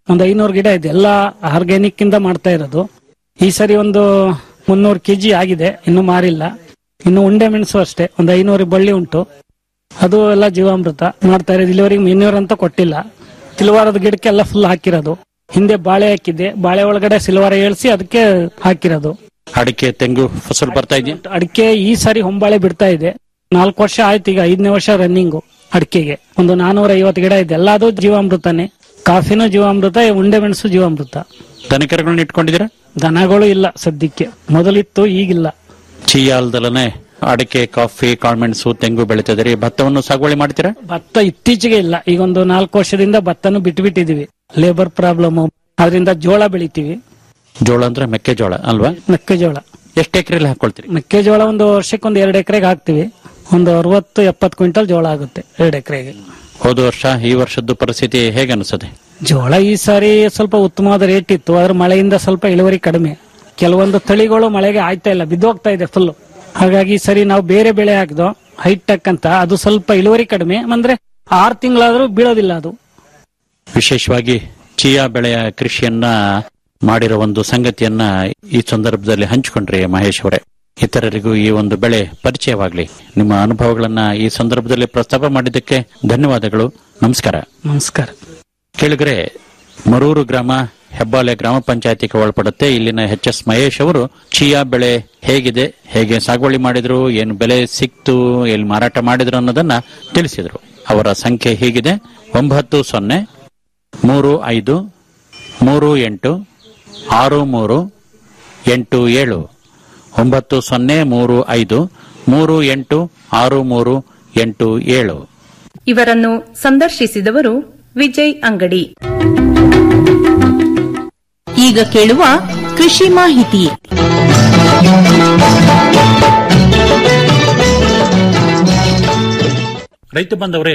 ಒಂದು ಐನೂರು ಗಿಡ ಇದೆ ಎಲ್ಲ ಆರ್ಗ್ಯಾನಿಕ್ ಇಂದ ಮಾಡ್ತಾ ಇರೋದು ಈ ಸರಿ ಒಂದು ಮುನ್ನೂರು ಕೆಜಿ ಆಗಿದೆ ಇನ್ನು ಮಾರಿಲ್ಲ ಇನ್ನು ಉಂಡೆ ಮೆಣಸು ಅಷ್ಟೇ ಒಂದು ಐನೂರು ಬಳ್ಳಿ ಉಂಟು ಅದು ಎಲ್ಲ ಜೀವಾಮೃತ ಮಾಡ್ತಾ ಇರೋದು ಇಲ್ಲಿವರೆಗೆ ಮೆನ್ಯೂರ್ ಅಂತ ಕೊಟ್ಟಿಲ್ಲ ಸಿಲ್ವಾರದ ಗಿಡಕ್ಕೆಲ್ಲ ಫುಲ್ ಹಾಕಿರೋದು ಹಿಂದೆ ಬಾಳೆ ಹಾಕಿದ್ದೆ ಬಾಳೆ ಒಳಗಡೆ ಸಿಲ್ವಾರ ಏಳ್ಸಿ ಅದಕ್ಕೆ ಹಾಕಿರೋದು ಅಡಿಕೆ ತೆಂಗು ಫಸಲು ಬರ್ತಾ ಇದೆಯಾ ಅಡಿಕೆ ಈ ಸಾರಿ ಹೊಂಬಾಳೆ ಬಿಡ್ತಾ ಇದೆ ನಾಲ್ಕು ವರ್ಷ ಆಯ್ತು ಈಗ ಐದನೇ ವರ್ಷ ರನ್ನಿಂಗು ಅಡಿಕೆಗೆ ಒಂದು ನಾನೂರ ಐವತ್ತು ಗಿಡ ಇದೆ ಎಲ್ಲ ಅದು ಜೀವಾಮೃತನೇ ಕಾಫಿನೂ ಜೀವಾಮೃತ ಉಂಡೆ ಮೆಣಸು ಜೀವಾಮೃತ ದನಕರುಗಳನ್ನ ಇಟ್ಕೊಂಡಿದ್ದೀರಾ ದನಗಳು ಇಲ್ಲ ಸದ್ಯಕ್ಕೆ ಮೊದಲಿತ್ತು ಈಗಿಲ್ಲ ಚೀಯಾಲ್ದಲನೆ ಅಡಿಕೆ ಕಾಫಿ ಕಾಳ್ಮೆಣಸು ತೆಂಗು ಬೆಳಿತಿದ್ದೀರಿ ಭತ್ತವನ್ನು ಸಾಗುವಳಿ ಮಾಡ್ತೀರಾ ಭತ್ತ ಇತ್ತೀಚೆಗೆ ಇಲ್ಲ ಈಗ ಒಂದು ನಾಲ್ಕು ವರ್ಷದಿಂದ ಭತ್ತನು ಬಿಟ್ಬಿಟ್ಟಿದೀವಿ ಲೇಬರ್ ಪ್ರಾಬ್ಲಮ್ ಅದರಿಂದ ಜೋಳ ಬೆಳಿತೀವಿ ಜೋಳ ಅಂದ್ರೆ ಮೆಕ್ಕೆಜೋಳ ಅಲ್ವಾ ಮೆಕ್ಕೆಜೋಳ ಎಷ್ಟು ಎಕರೆಲಿ ಹಾಕೊಳ್ತೀರಿ ಮೆಕ್ಕೆಜೋಳ ಒಂದು ವರ್ಷಕ್ಕೆ ಒಂದು ಎರಡು ಎಕರೆಗೆ ಹಾಕ್ತಿವಿ ಒಂದು ಅರವತ್ತು ಎಪ್ಪತ್ತು ಕ್ವಿಂಟಲ್ ಜೋಳ ಆಗುತ್ತೆ ಎರಡು ಎಕರೆಗೆ ಹೋದ ವರ್ಷ ಈ ವರ್ಷದ ಪರಿಸ್ಥಿತಿ ಹೇಗೆ ಅನಿಸುತ್ತೆ ಜೋಳ ಈ ಸಾರಿ ಸ್ವಲ್ಪ ಉತ್ತಮವಾದ ರೇಟ್ ಇತ್ತು ಆದ್ರೆ ಮಳೆಯಿಂದ ಸ್ವಲ್ಪ ಇಳುವರಿ ಕಡಿಮೆ ಕೆಲವೊಂದು ತಳಿಗಳು ಮಳೆಗೆ ಆಯ್ತಾ ಇಲ್ಲ ಬಿದ್ದೋಗ್ತಾ ಇದೆ ಫುಲ್ ಹಾಗಾಗಿ ಈ ಸರಿ ನಾವು ಬೇರೆ ಬೆಳೆ ಹಾಕಿದ್ವು ಹೈಟ್ ಟಕ್ ಅಂತ ಅದು ಸ್ವಲ್ಪ ಇಳುವರಿ ಕಡಿಮೆ ಅಂದ್ರೆ ಆರು ತಿಂಗಳಾದ್ರೂ ಬೀಳೋದಿಲ್ಲ ಅದು ವಿಶೇಷವಾಗಿ ಚಿಯಾ ಬೆಳೆಯ ಕೃಷಿಯನ್ನ ಮಾಡಿರೋ ಒಂದು ಸಂಗತಿಯನ್ನ ಈ ಸಂದರ್ಭದಲ್ಲಿ ಹಂಚಿಕೊಂಡ್ರಿ ಮಹೇಶ್ ಅವರೇ ಇತರರಿಗೂ ಈ ಒಂದು ಬೆಳೆ ಪರಿಚಯವಾಗ್ಲಿ ನಿಮ್ಮ ಅನುಭವಗಳನ್ನ ಈ ಸಂದರ್ಭದಲ್ಲಿ ಪ್ರಸ್ತಾಪ ಮಾಡಿದ್ದಕ್ಕೆ ಧನ್ಯವಾದಗಳು ನಮಸ್ಕಾರ ನಮಸ್ಕಾರ ಕೇಳಿದ್ರೆ ಮರೂರು ಗ್ರಾಮ ಹೆಬ್ಬಾಲೆ ಗ್ರಾಮ ಪಂಚಾಯತಿಗೆ ಒಳಪಡುತ್ತೆ ಇಲ್ಲಿನ ಎಚ್ ಎಸ್ ಮಹೇಶ್ ಅವರು ಚಿಯಾ ಬೆಳೆ ಹೇಗಿದೆ ಹೇಗೆ ಸಾಗುವಳಿ ಮಾಡಿದ್ರು ಏನು ಬೆಲೆ ಸಿಕ್ತು ಎಲ್ಲಿ ಮಾರಾಟ ಮಾಡಿದ್ರು ಅನ್ನೋದನ್ನ ತಿಳಿಸಿದ್ರು ಅವರ ಸಂಖ್ಯೆ ಹೀಗಿದೆ ಒಂಬತ್ತು ಸೊನ್ನೆ ಮೂರು ಐದು ಮೂರು ಎಂಟು ಆರು ಮೂರು ಎಂಟು ಏಳು ಒಂಬತ್ತು ಸೊನ್ನೆ ಮೂರು ಐದು ಮೂರು ಎಂಟು ಆರು ಮೂರು ಎಂಟು ಏಳು ಇವರನ್ನು ಸಂದರ್ಶಿಸಿದವರು ವಿಜಯ್ ಅಂಗಡಿ ಈಗ ಕೇಳುವ ಕೃಷಿ ಮಾಹಿತಿ ರೈತ ಬಂದವರೇ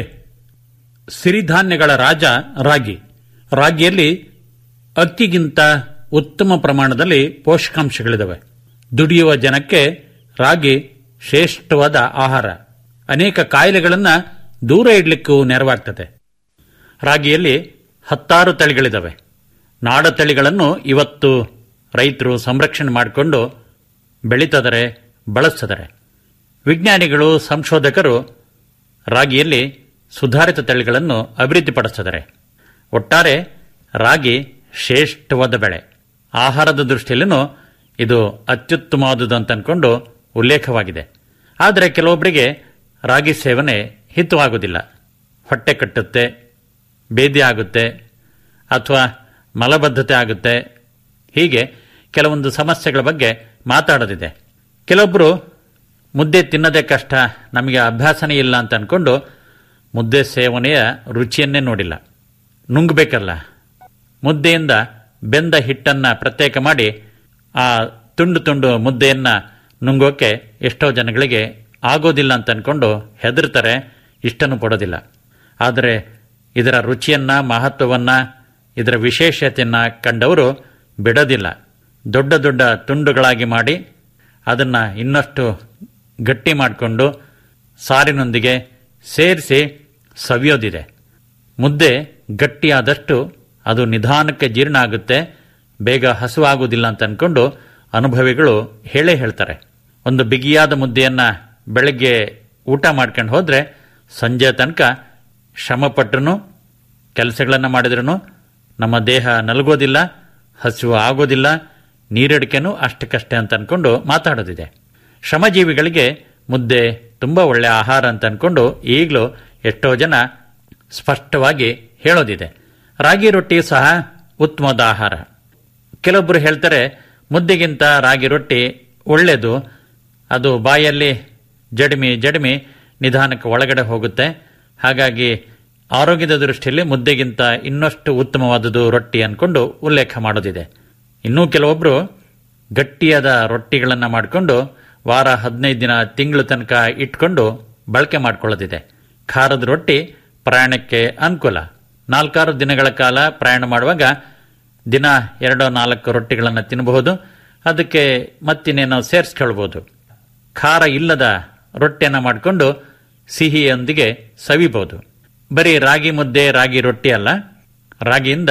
ಸಿರಿಧಾನ್ಯಗಳ ರಾಜ ರಾಗಿ ರಾಗಿಯಲ್ಲಿ ಅಕ್ಕಿಗಿಂತ ಉತ್ತಮ ಪ್ರಮಾಣದಲ್ಲಿ ಪೋಷಕಾಂಶಗಳಿದಾವೆ ದುಡಿಯುವ ಜನಕ್ಕೆ ರಾಗಿ ಶ್ರೇಷ್ಠವಾದ ಆಹಾರ ಅನೇಕ ಕಾಯಿಲೆಗಳನ್ನ ದೂರ ಇಡ್ಲಿಕ್ಕೂ ನೆರವಾಗ್ತದೆ ರಾಗಿಯಲ್ಲಿ ಹತ್ತಾರು ತಳಿಗಳಿದಾವೆ ನಾಡ ತಳಿಗಳನ್ನು ಇವತ್ತು ರೈತರು ಸಂರಕ್ಷಣೆ ಮಾಡಿಕೊಂಡು ಬೆಳೀತದರೆ ಬಳಸ್ತಿದ್ದಾರೆ ವಿಜ್ಞಾನಿಗಳು ಸಂಶೋಧಕರು ರಾಗಿಯಲ್ಲಿ ಸುಧಾರಿತ ತಳಿಗಳನ್ನು ಅಭಿವೃದ್ಧಿಪಡಿಸಿದ್ದಾರೆ ಒಟ್ಟಾರೆ ರಾಗಿ ಶ್ರೇಷ್ಠವಾದ ಬೆಳೆ ಆಹಾರದ ದೃಷ್ಟಿಯಲ್ಲೂ ಇದು ಅತ್ಯುತ್ತಮವಾದುದು ಅಂತ ಅನ್ಕೊಂಡು ಉಲ್ಲೇಖವಾಗಿದೆ ಆದರೆ ಕೆಲವೊಬ್ಬರಿಗೆ ರಾಗಿ ಸೇವನೆ ಹಿತವಾಗುವುದಿಲ್ಲ ಹೊಟ್ಟೆ ಕಟ್ಟುತ್ತೆ ಬೇದಿ ಆಗುತ್ತೆ ಅಥವಾ ಮಲಬದ್ಧತೆ ಆಗುತ್ತೆ ಹೀಗೆ ಕೆಲವೊಂದು ಸಮಸ್ಯೆಗಳ ಬಗ್ಗೆ ಮಾತಾಡೋದಿದೆ ಕೆಲವೊಬ್ಬರು ಮುದ್ದೆ ತಿನ್ನೋದೇ ಕಷ್ಟ ನಮಗೆ ಅಭ್ಯಾಸನೇ ಇಲ್ಲ ಅಂತ ಅನ್ಕೊಂಡು ಮುದ್ದೆ ಸೇವನೆಯ ರುಚಿಯನ್ನೇ ನೋಡಿಲ್ಲ ನುಂಗಬೇಕಲ್ಲ ಮುದ್ದೆಯಿಂದ ಬೆಂದ ಹಿಟ್ಟನ್ನ ಪ್ರತ್ಯೇಕ ಮಾಡಿ ಆ ತುಂಡು ತುಂಡು ಮುದ್ದೆಯನ್ನ ನುಂಗೋಕೆ ಎಷ್ಟೋ ಜನಗಳಿಗೆ ಆಗೋದಿಲ್ಲ ಅಂತ ಅನ್ಕೊಂಡು ಹೆದರ್ತಾರೆ ಇಷ್ಟನ್ನು ಪಡೋದಿಲ್ಲ ಆದರೆ ಇದರ ರುಚಿಯನ್ನ ಮಹತ್ವವನ್ನ ಇದರ ವಿಶೇಷತೆಯನ್ನ ಕಂಡವರು ಬಿಡೋದಿಲ್ಲ ದೊಡ್ಡ ದೊಡ್ಡ ತುಂಡುಗಳಾಗಿ ಮಾಡಿ ಅದನ್ನ ಇನ್ನಷ್ಟು ಗಟ್ಟಿ ಮಾಡಿಕೊಂಡು ಸಾರಿನೊಂದಿಗೆ ಸೇರಿಸಿ ಸವಿಯೋದಿದೆ ಮುದ್ದೆ ಗಟ್ಟಿಯಾದಷ್ಟು ಅದು ನಿಧಾನಕ್ಕೆ ಜೀರ್ಣ ಆಗುತ್ತೆ ಬೇಗ ಹಸುವಾಗುವುದಿಲ್ಲ ಅಂತ ಅನ್ಕೊಂಡು ಅನುಭವಿಗಳು ಹೇಳೇ ಹೇಳ್ತಾರೆ ಒಂದು ಬಿಗಿಯಾದ ಮುದ್ದೆಯನ್ನ ಬೆಳಗ್ಗೆ ಊಟ ಮಾಡ್ಕೊಂಡು ಹೋದ್ರೆ ಸಂಜೆ ತನಕ ಶ್ರಮಪಟ್ಟರು ಕೆಲಸಗಳನ್ನು ಮಾಡಿದ್ರೂ ನಮ್ಮ ದೇಹ ನಲಗೋದಿಲ್ಲ ಹಸಿವು ಆಗೋದಿಲ್ಲ ನೀರಡಿಕೆನೂ ಅಷ್ಟಕ್ಕಷ್ಟೇ ಅಂತ ಅನ್ಕೊಂಡು ಮಾತಾಡೋದಿದೆ ಶ್ರಮಜೀವಿಗಳಿಗೆ ಮುದ್ದೆ ತುಂಬ ಒಳ್ಳೆಯ ಆಹಾರ ಅಂತ ಅನ್ಕೊಂಡು ಈಗಲೂ ಎಷ್ಟೋ ಜನ ಸ್ಪಷ್ಟವಾಗಿ ಹೇಳೋದಿದೆ ರಾಗಿ ರೊಟ್ಟಿ ಸಹ ಉತ್ತಮವಾದ ಆಹಾರ ಕೆಲವೊಬ್ಬರು ಹೇಳ್ತಾರೆ ಮುದ್ದೆಗಿಂತ ರಾಗಿ ರೊಟ್ಟಿ ಒಳ್ಳೆಯದು ಅದು ಬಾಯಲ್ಲಿ ಜಡಿಮಿ ಜಡಿಮಿ ನಿಧಾನಕ್ಕೆ ಒಳಗಡೆ ಹೋಗುತ್ತೆ ಹಾಗಾಗಿ ಆರೋಗ್ಯದ ದೃಷ್ಟಿಯಲ್ಲಿ ಮುದ್ದೆಗಿಂತ ಇನ್ನಷ್ಟು ಉತ್ತಮವಾದುದು ರೊಟ್ಟಿ ಅನ್ಕೊಂಡು ಉಲ್ಲೇಖ ಮಾಡೋದಿದೆ ಇನ್ನೂ ಕೆಲವೊಬ್ಬರು ಗಟ್ಟಿಯಾದ ರೊಟ್ಟಿಗಳನ್ನು ಮಾಡಿಕೊಂಡು ವಾರ ಹದಿನೈದು ದಿನ ತಿಂಗಳು ತನಕ ಇಟ್ಕೊಂಡು ಬಳಕೆ ಮಾಡ್ಕೊಳ್ಳೋದಿದೆ ಖಾರದ ರೊಟ್ಟಿ ಪ್ರಯಾಣಕ್ಕೆ ಅನುಕೂಲ ನಾಲ್ಕಾರು ದಿನಗಳ ಕಾಲ ಪ್ರಯಾಣ ಮಾಡುವಾಗ ದಿನ ಎರಡೋ ನಾಲ್ಕು ರೊಟ್ಟಿಗಳನ್ನು ತಿನ್ನಬಹುದು ಅದಕ್ಕೆ ಮತ್ತಿನ್ನೇನೋ ಸೇರಿಸ್ಕೊಳ್ಬೋದು ಖಾರ ಇಲ್ಲದ ರೊಟ್ಟಿಯನ್ನು ಮಾಡಿಕೊಂಡು ಸಿಹಿಯೊಂದಿಗೆ ಸವಿಬಹುದು ಬರೀ ರಾಗಿ ಮುದ್ದೆ ರಾಗಿ ರೊಟ್ಟಿ ಅಲ್ಲ ರಾಗಿಯಿಂದ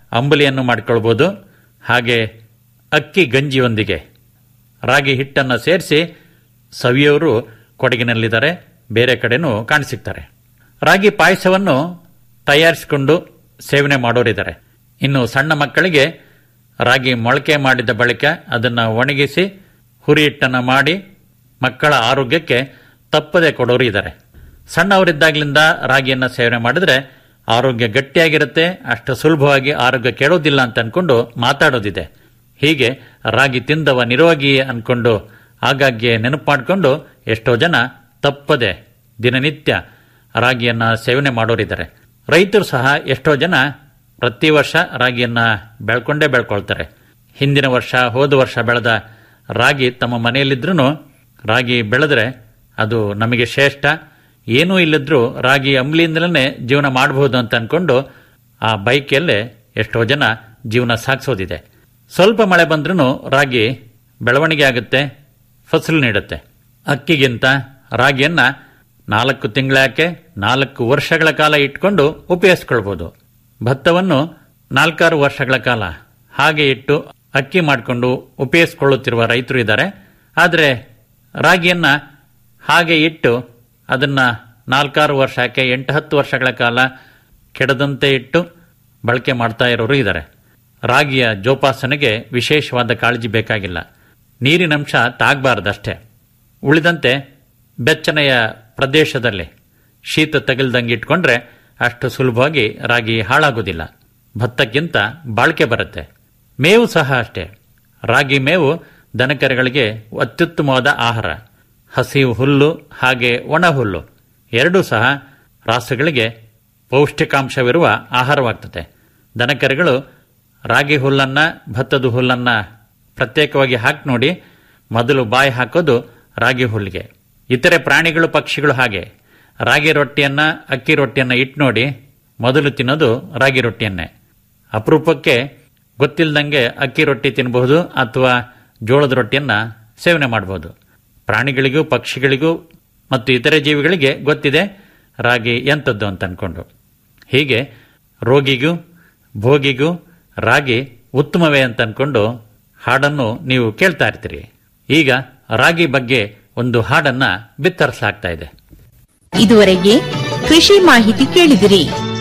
ಅಂಬಲಿಯನ್ನು ಮಾಡಿಕೊಳ್ಬೋದು ಹಾಗೆ ಅಕ್ಕಿ ಗಂಜಿಯೊಂದಿಗೆ ರಾಗಿ ಹಿಟ್ಟನ್ನು ಸೇರಿಸಿ ಸವಿಯೋರು ಕೊಡಗಿನಲ್ಲಿದ್ದಾರೆ ಬೇರೆ ಕಡೆನೂ ಕಾಣಸಿಗ್ತಾರೆ ರಾಗಿ ಪಾಯಸವನ್ನು ತಯಾರಿಸಿಕೊಂಡು ಸೇವನೆ ಮಾಡೋರಿದ್ದಾರೆ ಇನ್ನು ಸಣ್ಣ ಮಕ್ಕಳಿಗೆ ರಾಗಿ ಮೊಳಕೆ ಮಾಡಿದ ಬಳಿಕ ಅದನ್ನು ಒಣಗಿಸಿ ಹುರಿ ಹಿಟ್ಟನ್ನು ಮಾಡಿ ಮಕ್ಕಳ ಆರೋಗ್ಯಕ್ಕೆ ತಪ್ಪದೆ ಕೊಡೋರು ಇದ್ದಾರೆ ಸಣ್ಣವರಿದ್ದಾಗಲಿಂದ ರಾಗಿಯನ್ನು ಸೇವನೆ ಮಾಡಿದ್ರೆ ಆರೋಗ್ಯ ಗಟ್ಟಿಯಾಗಿರುತ್ತೆ ಅಷ್ಟು ಸುಲಭವಾಗಿ ಆರೋಗ್ಯ ಕೆಡೋದಿಲ್ಲ ಅಂತ ಅನ್ಕೊಂಡು ಮಾತಾಡೋದಿದೆ ಹೀಗೆ ರಾಗಿ ತಿಂದವ ನಿರೋಗಿ ಅನ್ಕೊಂಡು ಆಗಾಗ್ಗೆ ನೆನಪು ಮಾಡಿಕೊಂಡು ಎಷ್ಟೋ ಜನ ತಪ್ಪದೆ ದಿನನಿತ್ಯ ರಾಗಿಯನ್ನ ಸೇವನೆ ಮಾಡೋರಿದ್ದಾರೆ ರೈತರು ಸಹ ಎಷ್ಟೋ ಜನ ಪ್ರತಿ ವರ್ಷ ರಾಗಿಯನ್ನ ಬೆಳ್ಕೊಂಡೇ ಬೆಳ್ಕೊಳ್ತಾರೆ ಹಿಂದಿನ ವರ್ಷ ಹೋದ ವರ್ಷ ಬೆಳೆದ ರಾಗಿ ತಮ್ಮ ಮನೆಯಲ್ಲಿದ್ರೂ ರಾಗಿ ಬೆಳೆದ್ರೆ ಅದು ನಮಗೆ ಶ್ರೇಷ್ಠ ಏನೂ ಇಲ್ಲದ್ರೂ ರಾಗಿ ಅಂಬ್ಲಿಯಿಂದಲೇ ಜೀವನ ಮಾಡಬಹುದು ಅಂತ ಅನ್ಕೊಂಡು ಆ ಬೈಕಲ್ಲೇ ಎಷ್ಟೋ ಜನ ಜೀವನ ಸಾಗಿಸೋದಿದೆ ಸ್ವಲ್ಪ ಮಳೆ ಬಂದ್ರೂ ರಾಗಿ ಬೆಳವಣಿಗೆ ಆಗುತ್ತೆ ಫಸಲು ನೀಡುತ್ತೆ ಅಕ್ಕಿಗಿಂತ ರಾಗಿಯನ್ನ ನಾಲ್ಕು ತಿಂಗಳಾಕೆ ನಾಲ್ಕು ವರ್ಷಗಳ ಕಾಲ ಇಟ್ಕೊಂಡು ಉಪಯೋಗಿಸ್ಕೊಳ್ಬೋದು ಭತ್ತವನ್ನು ನಾಲ್ಕಾರು ವರ್ಷಗಳ ಕಾಲ ಹಾಗೆ ಇಟ್ಟು ಅಕ್ಕಿ ಮಾಡಿಕೊಂಡು ಉಪಯೋಗಿಸ್ಕೊಳ್ಳುತ್ತಿರುವ ರೈತರು ಇದ್ದಾರೆ ಆದರೆ ರಾಗಿಯನ್ನ ಹಾಗೆ ಇಟ್ಟು ಅದನ್ನ ನಾಲ್ಕಾರು ವರ್ಷಕ್ಕೆ ಎಂಟು ಹತ್ತು ವರ್ಷಗಳ ಕಾಲ ಕೆಡದಂತೆ ಇಟ್ಟು ಬಳಕೆ ಮಾಡ್ತಾ ಇರೋರು ಇದ್ದಾರೆ ರಾಗಿಯ ಜೋಪಾಸನೆಗೆ ವಿಶೇಷವಾದ ಕಾಳಜಿ ಬೇಕಾಗಿಲ್ಲ ನೀರಿನಂಶ ತಾಗಬಾರದಷ್ಟೇ ಉಳಿದಂತೆ ಬೆಚ್ಚನೆಯ ಪ್ರದೇಶದಲ್ಲಿ ಶೀತ ತಗಲ್ದಂಗೆ ಇಟ್ಕೊಂಡ್ರೆ ಅಷ್ಟು ಸುಲಭವಾಗಿ ರಾಗಿ ಹಾಳಾಗೋದಿಲ್ಲ ಭತ್ತಕ್ಕಿಂತ ಬಾಳಿಕೆ ಬರುತ್ತೆ ಮೇವು ಸಹ ಅಷ್ಟೇ ರಾಗಿ ಮೇವು ದನಕರುಗಳಿಗೆ ಅತ್ಯುತ್ತಮವಾದ ಆಹಾರ ಹಸಿವು ಹುಲ್ಲು ಹಾಗೆ ಒಣ ಹುಲ್ಲು ಎರಡೂ ಸಹ ರಾಸುಗಳಿಗೆ ಪೌಷ್ಟಿಕಾಂಶವಿರುವ ಆಹಾರವಾಗ್ತದೆ ದನಕರುಗಳು ರಾಗಿ ಹುಲ್ಲನ್ನ ಭತ್ತದ ಹುಲ್ಲನ್ನ ಪ್ರತ್ಯೇಕವಾಗಿ ಹಾಕಿ ನೋಡಿ ಮೊದಲು ಬಾಯಿ ಹಾಕೋದು ರಾಗಿ ಹುಲ್ಲಿಗೆ ಇತರೆ ಪ್ರಾಣಿಗಳು ಪಕ್ಷಿಗಳು ಹಾಗೆ ರಾಗಿ ರೊಟ್ಟಿಯನ್ನ ಅಕ್ಕಿ ರೊಟ್ಟಿಯನ್ನ ಇಟ್ಟು ನೋಡಿ ಮೊದಲು ತಿನ್ನೋದು ರಾಗಿ ರೊಟ್ಟಿಯನ್ನೇ ಅಪರೂಪಕ್ಕೆ ಗೊತ್ತಿಲ್ಲದಂಗೆ ಅಕ್ಕಿ ರೊಟ್ಟಿ ತಿನ್ನಬಹುದು ಅಥವಾ ಜೋಳದ ರೊಟ್ಟಿಯನ್ನ ಸೇವನೆ ಮಾಡಬಹುದು ಪ್ರಾಣಿಗಳಿಗೂ ಪಕ್ಷಿಗಳಿಗೂ ಮತ್ತು ಇತರೆ ಜೀವಿಗಳಿಗೆ ಗೊತ್ತಿದೆ ರಾಗಿ ಎಂಥದ್ದು ಅಂತ ಅನ್ಕೊಂಡು ಹೀಗೆ ರೋಗಿಗೂ ಭೋಗಿಗೂ ರಾಗಿ ಉತ್ತಮವೇ ಅಂತ ಅನ್ಕೊಂಡು ಹಾಡನ್ನು ನೀವು ಕೇಳ್ತಾ ಇರ್ತೀರಿ ಈಗ ರಾಗಿ ಬಗ್ಗೆ ಒಂದು ಹಾಡನ್ನ ಬಿತ್ತರಿಸಲಾಗ್ತಾ ಇದೆ ಇದುವರೆಗೆ ಕೃಷಿ ಮಾಹಿತಿ ಕೇಳಿದಿರಿ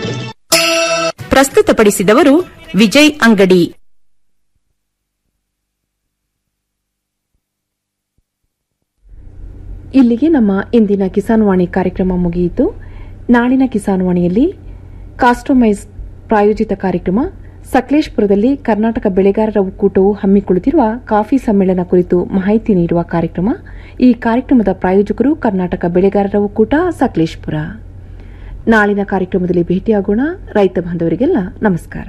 ಪ್ರಸ್ತುತಪಡಿಸಿದವರು ವಿಜಯ್ ಅಂಗಡಿ ಇಲ್ಲಿಗೆ ನಮ್ಮ ಇಂದಿನ ಕಿಸಾನ್ ವಾಣಿ ಕಾರ್ಯಕ್ರಮ ಮುಗಿಯಿತು ನಾಳಿನ ಕಿಸಾನ್ ವಾಣಿಯಲ್ಲಿ ಕಾಸ್ಟಮೈಸ್ ಪ್ರಾಯೋಜಿತ ಕಾರ್ಯಕ್ರಮ ಸಕಲೇಶ್ಪುರದಲ್ಲಿ ಕರ್ನಾಟಕ ಬೆಳೆಗಾರರ ಒಕ್ಕೂಟವು ಹಮ್ಮಿಕೊಳ್ಳುತ್ತಿರುವ ಕಾಫಿ ಸಮ್ಮೇಳನ ಕುರಿತು ಮಾಹಿತಿ ನೀಡುವ ಕಾರ್ಯಕ್ರಮ ಈ ಕಾರ್ಯಕ್ರಮದ ಪ್ರಾಯೋಜಕರು ಕರ್ನಾಟಕ ಬೆಳೆಗಾರರ ಒಕ್ಕೂಟ ಸಕಲೇಶ್ಪುರ ನಾಳಿನ ಕಾರ್ಯಕ್ರಮದಲ್ಲಿ ಭೇಟಿಯಾಗೋಣ ರೈತ ಬಾಂಧವರಿಗೆಲ್ಲ ನಮಸ್ಕಾರ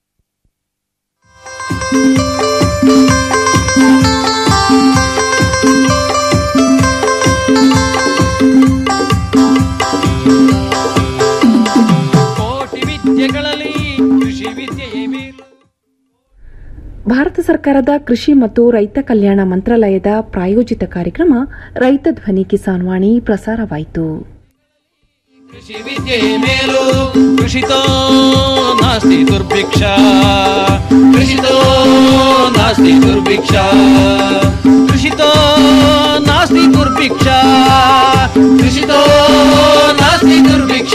ಕೋಟಿ ವಿದ್ಯೆಗಳಲ್ಲಿ ಕೃಷಿ ವಿದ್ಯೆಯೇ ಮೇಲು ಭಾರತ ಸರ್ಕಾರದ ಕೃಷಿ ಮತ್ತು ರೈತ ಕಲ್ಯಾಣ ಮಂತ್ರಾಲಯದ ಪ್ರಾಯೋಜಿತ ಕಾರ್ಯಕ್ರಮ ರೈತ ಧ್ವನಿ ಕಿಸಾನ್ ವಾಣಿ ಪ್ರಸಾರವಾಯಿತು ಕೃಷಿ ವಿದ್ಯೆಯೇ ಮೇಲು ಕೃಷಿತೋ ನಾಸ್ತಿ ದುರ್ಭಿಕ್ಷ ಕೃಷಿತೋ ನಾಸ್ತಿ ದುರ್ಭಿಕ್ಷ ಕೃಷಿತೋ ನಾಸ್ತಿ ದುರ್ಭಿಕ್ಷ ಕೃಷಿತೋ ನಾಸ್ತಿ ದುರ್ಭಿಕ್ಷ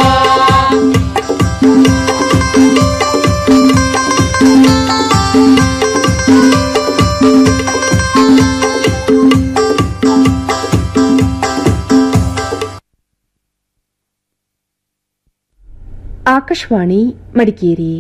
ಆಕಾಶವಾಣಿ ಮಡಿಕೇರಿ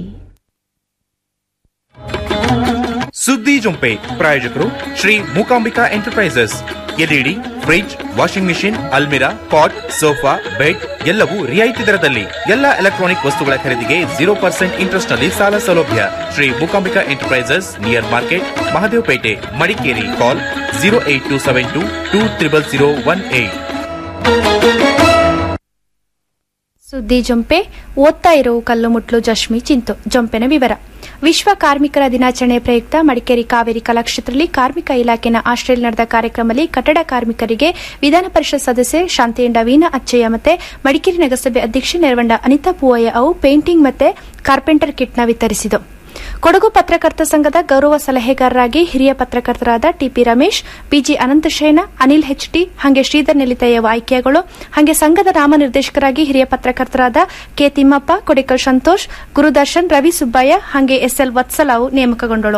ಸುದ್ದಿ ಜೊಂಪೆ ಪ್ರಾಯೋಜಕರು Shri Mookambika enterprises LED fridge washing machine ಅಲ್ಮಿರಾ ಪಾಟ್ ಸೋಫಾ ಬೆಡ್ ಎಲ್ಲವೂ ರಿಯಾಯಿತಿ ದರದಲ್ಲಿ ಎಲ್ಲ ಎಲೆಕ್ಟ್ರಾನಿಕ್ ವಸ್ತುಗಳ ಖರೀದಿಗೆ ಜೀರೋ ಪರ್ಸೆಂಟ್ ಇಂಟ್ರೆಸ್ಟ್ ನಲ್ಲಿ ಸಾಲ ಸೌಲಭ್ಯ Shri Mookambika enterprises near market Mahadevapete Madikeri call zero eight two seven two two triple zero one eight ಸುದ್ದಿ ಜೊಂಪೆ ಓದ್ತಾ ಇರೋ ಕಲ್ಲು ಮುಟ್ಲು ಜಶ್ಮಿ ಚಿಂತು ಜೊಂಪೆನ ವಿವರ ವಿಶ್ವ ಕಾರ್ಮಿಕರ ದಿನಾಚರಣೆ ಪ್ರಯುಕ್ತ ಮಡಿಕೇರಿ ಕಾವೇರಿ ಕಲಾಕ್ಷೇತ್ರದಲ್ಲಿ ಕಾರ್ಮಿಕ ಇಲಾಖೆನ ಆಶ್ರಯಲ್ಲಿ ನಡೆದ ಕಾರ್ಯಕ್ರಮದಲ್ಲಿ ಕಟ್ಟಡ ಕಾರ್ಮಿಕರಿಗೆ ವಿಧಾನ ಪರಿಷತ್ ಸದಸ್ಯೆ ಶಾಂತಿಯಂಡ ವೀಣಾ ಅಚ್ಚಯ್ಯ ಮತ್ತೆ ಮಡಿಕೇರಿ ನಗರಸಭೆ ಅಧ್ಯಕ್ಷೆ ನೆರವಂಡ ಅನಿತಾ ಪೂವಯ್ಯ ಅವು ಪೇಂಟಿಂಗ್ ಮತ್ತೆ ಕಾರ್ಪೆಂಟರ್ ಕಿಟ್ನ ವಿತರಿಸಿದರು ಕೊಡಗು ಪತ್ರಕರ್ತ ಸಂಘದ ಗೌರವ ಸಲಹೆಗಾರರಾಗಿ ಹಿರಿಯ ಪತ್ರಕರ್ತರಾದ TP Ramesh BG Ananthashayana Anil HT ಹಾಗೆ ಶ್ರೀಧರ್ ನೆಲಿತಯ್ಯವ ಆಯ್ಕೆಗಳು ಹಾಗೆ ಸಂಘದ ನಾಮನಿರ್ದೇಶಕರಾಗಿ ಹಿರಿಯ ಪತ್ರಕರ್ತರಾದ ಕೆ ತಿಮ್ಮಪ್ಪ ಕೊಡಿಕಲ್ ಸಂತೋಷ್ ಗುರುದರ್ಶನ್ ರವಿ ಸುಬ್ಬಯ್ಯ ಹಾಗೆ ಎಸ್ಎಲ್ ವತ್ಸಲ ಅವು ನೇಮಕಗೊಂಡಳು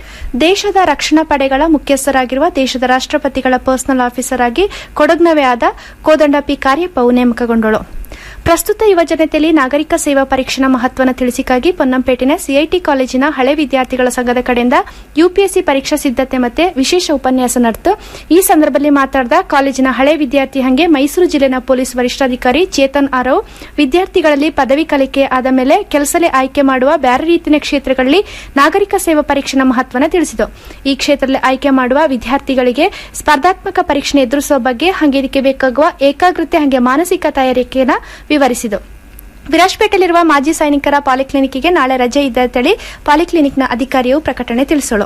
ದೇಶದ ರಕ್ಷಣಾ ಪಡೆಗಳ ಮುಖ್ಯಸ್ಥರಾಗಿರುವ ದೇಶದ ರಾಷ್ಟ್ರಪತಿಗಳ ಪರ್ಸನಲ್ ಆಫೀಸರ್ ಆಗಿ ಕೊಡಗ್ನವೇ ಆದ ಕೋದಂಡ ಪಿ ಕಾರ್ಯಪ್ಪವು ನೇಮಕಗೊಂಡಳು ಪ್ರಸ್ತುತ ಯುವಜನತೆಯಲ್ಲಿ ನಾಗರಿಕ ಸೇವಾ ಪರೀಕ್ಷೆನ ಮಹತ್ವನ ತಿಳಿಸಿಕಾಗಿ ಪೊನ್ನಂಪೇಟಿನ ಸಿಐಟಿ ಕಾಲೇಜಿನ ಹಳೆ ವಿದ್ಯಾರ್ಥಿಗಳ ಸಂಘದ ಕಡೆಯಿಂದ ಯುಪಿಎಸ್ಸಿ ಪರೀಕ್ಷಾ ಸಿದ್ದತೆ ಮತ್ತೆ ವಿಶೇಷ ಉಪನ್ಯಾಸ ನಡೆದು ಈ ಸಂದರ್ಭದಲ್ಲಿ ಮಾತನಾಡಿದ ಕಾಲೇಜಿನ ಹಳೆ ವಿದ್ಯಾರ್ಥಿ ಹಂಗೆ ಮೈಸೂರು ಜಿಲ್ಲೆನ ಪೊಲೀಸ್ ವರಿಷ್ಠಾಧಿಕಾರಿ ಚೇತನ್ ಆರವ್ ವಿದ್ಯಾರ್ಥಿಗಳಲ್ಲಿ ಪದವಿ ಕಲಿಕೆ ಆದ ಮೇಲೆ ಕೆಲಸಲೇ ಆಯ್ಕೆ ಮಾಡುವ ಬ್ಯಾರೆ ರೀತಿಯ ಕ್ಷೇತ್ರಗಳಲ್ಲಿ ನಾಗರಿಕ ಸೇವಾ ಪರೀಕ್ಷೆನ ಮಹತ್ವನ ತಿಳಿಸಿದರು ಈ ಕ್ಷೇತ್ರದಲ್ಲಿ ಆಯ್ಕೆ ಮಾಡುವ ವಿದ್ಯಾರ್ಥಿಗಳಿಗೆ ಸ್ಪರ್ಧಾತ್ಮಕ ಪರೀಕ್ಷೆ ಎದುರಿಸುವ ಬಗ್ಗೆ ಹಾಗೆ ಇದಕ್ಕೆ ಬೇಕಾಗುವ ಏಕಾಗ್ರತೆ ಹಾಗೆ ಮಾನಸಿಕ ತಯಾರಿಕೆಯನ್ನು ವಿವರಿಸಿದರು ವಿರಾಜ್ಪೇಟೆಯಲ್ಲಿರುವ ಮಾಜಿ ಸೈನಿಕರ ಪಾಲಿಕ್ಲಿನಿಕ್ಗೆ ನಾಳೆ ರಜೆ ಇದ್ದಂತೇಳಿ ಪಾಲಿಕ್ಲಿನಿಕ್ನ ಅಧಿಕಾರಿಯು ಪ್ರಕಟಣೆ ತಿಳಿಸಲು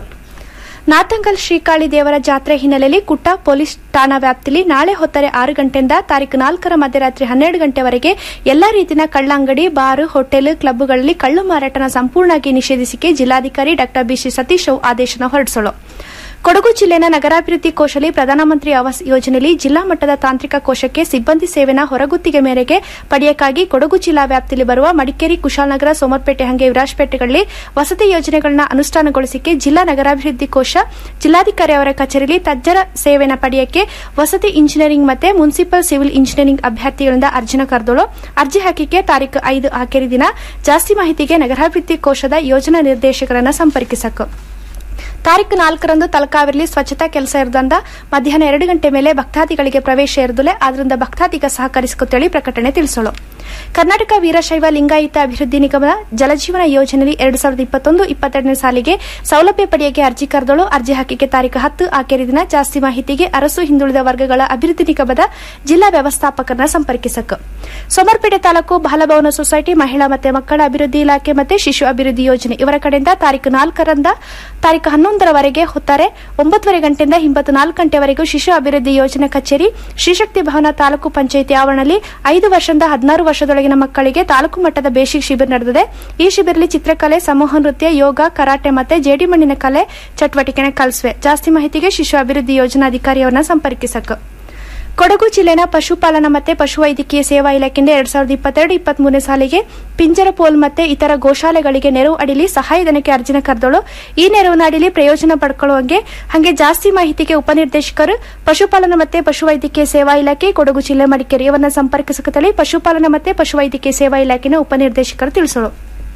ನಾತಂಗಲ್ ಶ್ರೀಕಾಳಿ ದೇವರ ಜಾತ್ರೆ ಹಿನ್ನೆಲೆಯಲ್ಲಿ ಕುಟ್ಟ ಪೊಲೀಸ್ ಠಾಣಾ ವ್ಯಾಪ್ತಿಯಲ್ಲಿ ನಾಳೆ ಹೊತ್ತರೆ ಆರು ಗಂಟೆಯಿಂದ ತಾರೀಕು ನಾಲ್ಕರ ಮಧ್ಯರಾತ್ರಿ ಹನ್ನೆರಡು ಗಂಟೆವರೆಗೆ ಎಲ್ಲಾ ರೀತಿಯ ಕಳ್ಳಂಗಡಿ ಬಾರ್ ಹೋಟೆಲ್ ಕ್ಲಬ್ಗಳಲ್ಲಿ ಕಳ್ಳು ಮಾರಾಟನ ಸಂಪೂರ್ಣವಾಗಿ ನಿಷೇಧಿಸಿಕೆ ಜಿಲ್ಲಾಧಿಕಾರಿ ಡಾ ಬಿಸಿ ಸತೀಶ್ ಆದೇಶನ ಹೊರಡಿಸಲು ಕೊಡಗು ಜಿಲ್ಲೆನ ನಗರಾಭಿವೃದ್ಧಿ ಕೋಶದಲ್ಲಿ ಪ್ರಧಾನಮಂತ್ರಿ ಆವಾಸ್ ಯೋಜನೆಯಲ್ಲಿ ಜಿಲ್ಲಾ ಮಟ್ಟದ ತಾಂತ್ರಿಕ ಕೋಶಕ್ಕೆ ಸಿಬ್ಬಂದಿ ಸೇವೆನ ಹೊರಗುತ್ತಿಗೆ ಮೇರೆಗೆ ಪಡೆಯಕ್ಕಾಗಿ ಕೊಡಗು ಜಿಲ್ಲಾ ವ್ಯಾಪ್ತಿಯಲ್ಲಿ ಬರುವ ಮಡಿಕೇರಿ ಕುಶಾಲನಗರ ಸೋಮರ್ಪೇಟೆ ಹಾಗೆ ವಿರಾಜಪೇಟೆಗಳಲ್ಲಿ ವಸತಿ ಯೋಜನೆಗಳನ್ನ ಅನುಷ್ಠಾನಗೊಳಿಸಿಕೆ ಜಿಲ್ಲಾ ನಗರಾಭಿವೃದ್ಧಿ ಕೋಶ ಜಿಲ್ಲಾಧಿಕಾರಿ ಅವರ ಕಚೇರಿಯಲ್ಲಿ ತಜ್ಜರ ಸೇವೆನ ಪಡೆಯಕ್ಕೆ ವಸತಿ ಇಂಜಿನಿಯರಿಂಗ್ ಮತ್ತೆ ಮುನ್ಸಿಪಲ್ ಸಿವಿಲ್ ಇಂಜಿನಿಯರಿಂಗ್ ಅಭ್ಯರ್ಥಿಗಳಿಂದ ಅರ್ಜಿನ ಕರೆದಳು ಅರ್ಜಿ ಹಾಕಿಕೆ ತಾರೀಕು ಐದು ಆಖರಿ ದಿನ ಜಾಸ್ತಿ ಮಾಹಿತಿಗೆ ನಗರಾಭಿವೃದ್ಧಿ ಕೋಶದ ಯೋಜನಾ ನಿರ್ದೇಶಕರನ್ನ ಸಂಪರ್ಕಿಸಬೇಕು ತಾರೀಕು ನಾಲ್ಕರಂದು ತಲಕಾವೇರಿಯಲ್ಲಿ ಸ್ವಚ್ಛತಾ ಕೆಲಸ ಇರುವುದರಿಂದ ಮಧ್ಯಾಹ್ನ ಎರಡು ಗಂಟೆ ಮೇಲೆ ಭಕ್ತಾದಿಗಳಿಗೆ ಪ್ರವೇಶ ಇರುದಿಲ್ಲ ಆದ್ದರಿಂದ ಭಕ್ತಾದಿಗ ಸಹಕರಿಸಿಕೊತ್ತೇಳಿ ಪ್ರಕಟಣೆ ತಿಳಿಸೋಳು ಕರ್ನಾಟಕ ವೀರಶೈವ ಲಿಂಗಾಯತ ಅಭಿವೃದ್ಧಿ ನಿಗಮದ ಜಲಜೀವನ ಯೋಜನೆಯಲ್ಲಿ ಎರಡು ಸಾವಿರದ ಇಪ್ಪತ್ತೊಂದು ಇಪ್ಪತ್ತೆರಡನೇ ಸಾಲಿಗೆ ಸೌಲಭ್ಯ ಪಡೆಯಕ್ಕೆ ಅರ್ಜಿ ಕರೆದಳು ಅರ್ಜಿ ಹಾಕಿಕೆ ತಾರೀಕು ಹತ್ತು ಆಖರಿ ದಿನ ಜಾಸ್ತಿ ಮಾಹಿತಿಗೆ ಅರಸು ಹಿಂದುಳಿದ ವರ್ಗಗಳ ಅಭಿವೃದ್ಧಿ ನಿಗಮದ ಜಿಲ್ಲಾ ವ್ಯವಸ್ಥಾಪಕರನ್ನ ಸಂಪರ್ಕಿಸಬೇಕು ಸೋಮರ್ಪೇಟೆ ತಾಲೂಕು ಬಾಲಭವನ ಸೊಸೈಟಿ ಮಹಿಳಾ ಮತ್ತು ಮಕ್ಕಳ ಅಭಿವೃದ್ಧಿ ಇಲಾಖೆ ಮತ್ತು ಶಿಶು ಅಭಿವೃದ್ಧಿ ಯೋಜನೆ ಇವರ ಕಡೆಯಿಂದ ತಾರೀಕು ನಾಲ್ಕರಿಂದ ತಾರೀಕು ಹನ್ನೊಂದರವರೆಗೆ ಹೊತ್ತಾರೆ ಒಂಬತ್ತುವರೆ ಗಂಟೆಯಿಂದ ಹಿಂಬತ್ತು ನಾಲ್ಕು ಗಂಟೆವರೆಗೂ ಶಿಶು ಅಭಿವೃದ್ಧಿ ಯೋಜನೆ ಕಚೇರಿ ಶ್ರೀಶಕ್ತಿ ಭವನ ತಾಲೂಕು ಪಂಚಾಯಿತಿ ಆವರಣದಲ್ಲಿ ಐದು ವರ್ಷದಿಂದ ಹದಿನಾರು ವರ್ಷದೊಳಗಿನ ಮಕ್ಕಳಿಗೆ ತಾಲೂಕು ಮಟ್ಟದ ಬೇಸಿಕ್ ಶಿಬಿರ ನಡೆದಿದೆ ಈ ಶಿಬಿರದಲ್ಲಿ ಚಿತ್ರಕಲೆ ಸಮೂಹ ನೃತ್ಯ ಯೋಗ ಕರಾಟೆ ಮತ್ತೆ ಜೇಡಿಮಣ್ಣಿನ ಕಲೆ ಚಟುವಟಿಕೆನ ಕಲಿಸುವೆ ಜಾಸ್ತಿ ಮಾಹಿತಿಗೆ ಶಿಶು ಅಭಿವೃದ್ಧಿ ಯೋಜನಾಧಿಕಾರಿಯವರನ್ನ ಸಂಪರ್ಕಿಸಬೇಕು ಕೊಡಗು ಜಿಲ್ಲೆನ ಪಶುಪಾಲನಾ ಮತ್ತೆ ಪಶುವೈದ್ಯಕೀಯ ಸೇವಾ ಇಲಾಖೆಯಿಂದ ಎರಡ್ ಸಾವಿರದ ಇಪ್ಪತ್ತೆರಡು ಇಪ್ಪತ್ಮೂರನೇ ಸಾಲಿಗೆ ಪಿಂಜರಪೋಲ್ ಮತ್ತೆ ಇತರ ಗೋಶಾಲೆಗಳಿಗೆ ನೆರವು ಅಡಿಲಿ ಸಹಾಯಧನಕ್ಕೆ ಅರ್ಜಿನ ಕರೆದಳು ಈ ನೆರವಿನ ಅಡಿಲಿ ಪ್ರಯೋಜನ ಪಡ್ಕೊಳ್ಳುವಂಗೆ ಹಾಗೆ ಜಾಸ್ತಿ ಮಾಹಿತಿಗೆ ಉಪನಿರ್ದೇಶಕರು ಪಶುಪಾಲನಾ ಮತ್ತೆ ಪಶುವೈದ್ಯಕೀಯ ಸೇವಾ ಇಲಾಖೆ ಕೊಡಗು ಜಿಲ್ಲೆ ಮಡಿಕೇರಿ ಇವರನ್ನ ಸಂಪರ್ಕಿಸಕತ್ತಳಿ ಪಶುಪಾಲನಾ ಮತ್ತೆ ಪಶುವೈದ್ಯಕೀಯ ಸೇವಾ ಇಲಾಖೆನ ಉಪನಿರ್ದೇಶಕರು ತಿಳಿಸಲು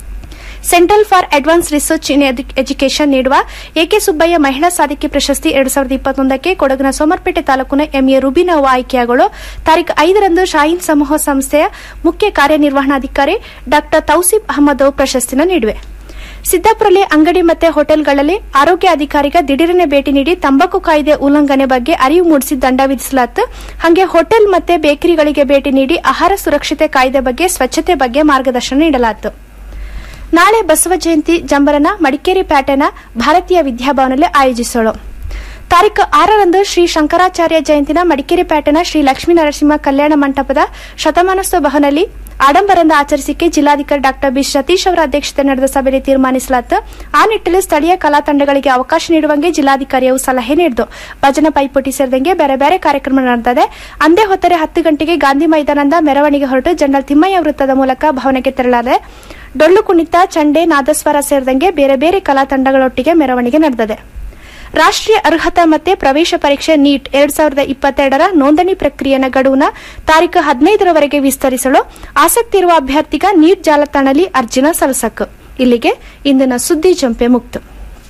central for advance research in education ನೀಡುವ ಎಕೆ ಸುಬ್ಬಯ್ಯ ಮಹಿಳಾ ಸಾಧಕಿ ಪ್ರಶಸ್ತಿ ಎರಡು ಸಾವಿರದ ಇಪ್ಪತ್ತೊಂದಕ್ಕೆ ಕೊಡಗಿನ ಸೋಮರ್ಪೇಟೆ ತಾಲೂಕಿನ ಎಂಎ ರುಬಿನೋವ ಆಯ್ಕೆಯಾಗಳು ತಾರೀಕು ಐದರಂದು ಶಾಹೀನ್ ಸಮೂಹ ಸಂಸ್ಥೆಯ ಮುಖ್ಯ ಕಾರ್ಯನಿರ್ವಹಣಾಧಿಕಾರಿ ಡಾ ತೌಸಿಫ್ ಅಹಮದ್ ಪ್ರಶಸ್ತಿನ ನೀಡಿವೆ ಸಿದ್ದಾಪುರಲ್ಲಿ ಅಂಗಡಿ ಮತ್ತೆ ಹೋಟೆಲ್ಗಳಲ್ಲಿ ಆರೋಗ್ಯ ಅಧಿಕಾರಿಗೆ ದಿಢೀರನೆ ಭೇಟಿ ನೀಡಿ ತಂಬಾಕು ಕಾಯ್ದೆ ಉಲ್ಲಂಘನೆ ಬಗ್ಗೆ ಅರಿವು ಮೂಡಿಸಿ ದಂಡ ವಿಧಿಸಲಾತು ಹಾಗೆ ಹೋಟೆಲ್ ಮತ್ತೆ ಬೇಕರಿಗಳಿಗೆ ಭೇಟಿ ನೀಡಿ ಆಹಾರ ಸುರಕ್ಷತೆ ಕಾಯ್ದೆ ಬಗ್ಗೆ ಸ್ವಚ್ಛತೆ ಬಗ್ಗೆ ಮಾರ್ಗದರ್ಶನ ನೀಡಲಾಯಿತು ನಾಳೆ ಬಸವ ಜಯಂತಿ ಜಂಬರನ ಮಡಿಕೇರಿ ಪ್ಯಾಟೆನ ಭಾರತೀಯ ವಿದ್ಯಾಭವನದಲ್ಲಿ ಆಯೋಜಿಸೋಳು ತಾರೀಕು ಆರರಂದು ಶ್ರೀ ಶಂಕರಾಚಾರ್ಯ ಜಯಂತಿನ ಮಡಿಕೇರಿ ಪ್ಯಾಟೆನ ಶ್ರೀ ಲಕ್ಷ್ಮೀ ನರಸಿಂಹ ಕಲ್ಯಾಣ ಮಂಟಪದ ಶತಮಾನೋತ್ಸವ ಭವನದಲ್ಲಿ ಆಡಂಬರದಿಂದ ಆಚರಿಸಿಕೆ ಜಿಲ್ಲಾಧಿಕಾರಿ ಡಾ ಬಿ ಸತೀಶ್ ಅವರ ಅಧ್ಯಕ್ಷತೆ ನಡೆದ ಸಭೆಯಲ್ಲಿ ತೀರ್ಮಾನಿಸಲಾಯಿತು ಆ ನಿಟ್ಟಿನಲ್ಲಿ ಸ್ಥಳೀಯ ಕಲಾ ತಂಡಗಳಿಗೆ ಅವಕಾಶ ನೀಡುವಂಗೆ ಜಿಲ್ಲಾಧಿಕಾರಿಯು ಸಲಹೆ ನೀಡಿತು ಭಜನ ಪೈಪೋಟಿ ಸೇರಿದಂಗೆ ಬೇರೆ ಬೇರೆ ಕಾರ್ಯಕ್ರಮ ನಡೆದಿದೆ ಅಂದೇ ಹೊತ್ತರೆ ಹತ್ತು ಗಂಟೆಗೆ ಗಾಂಧಿ ಮೈದಾನದ ಮೆರವಣಿಗೆ ಹೊರಟು ಜನರಲ್ ತಿಮ್ಮಯ್ಯ ವೃತ್ತದ ಮೂಲಕ ಭವನಕ್ಕೆ ತೆರಳಲಾಗಿದೆ ಡೊಳ್ಳು ಕುಣಿತ ಚಂಡೆ ನಾದಸ್ವರ ಸೇರಿದಂಗೆ ಬೇರೆ ಬೇರೆ ಕಲಾ ತಂಡಗಳೊಟ್ಟಿಗೆ ಮೆರವಣಿಗೆ ನಡೆದಿದೆ ರಾಷ್ಟ್ರೀಯ ಅರ್ಹತಾ ಮತ್ತೆ ಪ್ರವೇಶ ಪರೀಕ್ಷೆ ನೀಟ್ ಎರಡ್ ಸಾವಿರದ ಇಪ್ಪತ್ತೆರಡರ ನೋಂದಣಿ ಪ್ರಕ್ರಿಯೆನ ಗಡುವಿನ ತಾರೀಕು ಹದಿನೈದರವರೆಗೆ ವಿಸ್ತರಿಸಲು ಆಸಕ್ತಿ ಇರುವ ಅಭ್ಯರ್ಥಿಗ ನೀಟ್ ಜಾಲತಾಣದಲ್ಲಿ ಅರ್ಜಿನ ಸಲ್ಲಿಸಕು ಇಲ್ಲಿಗೆ ಇಂದಿನ ಸುದ್ದಿ ಜಂಪೆ ಮುಕ್ತ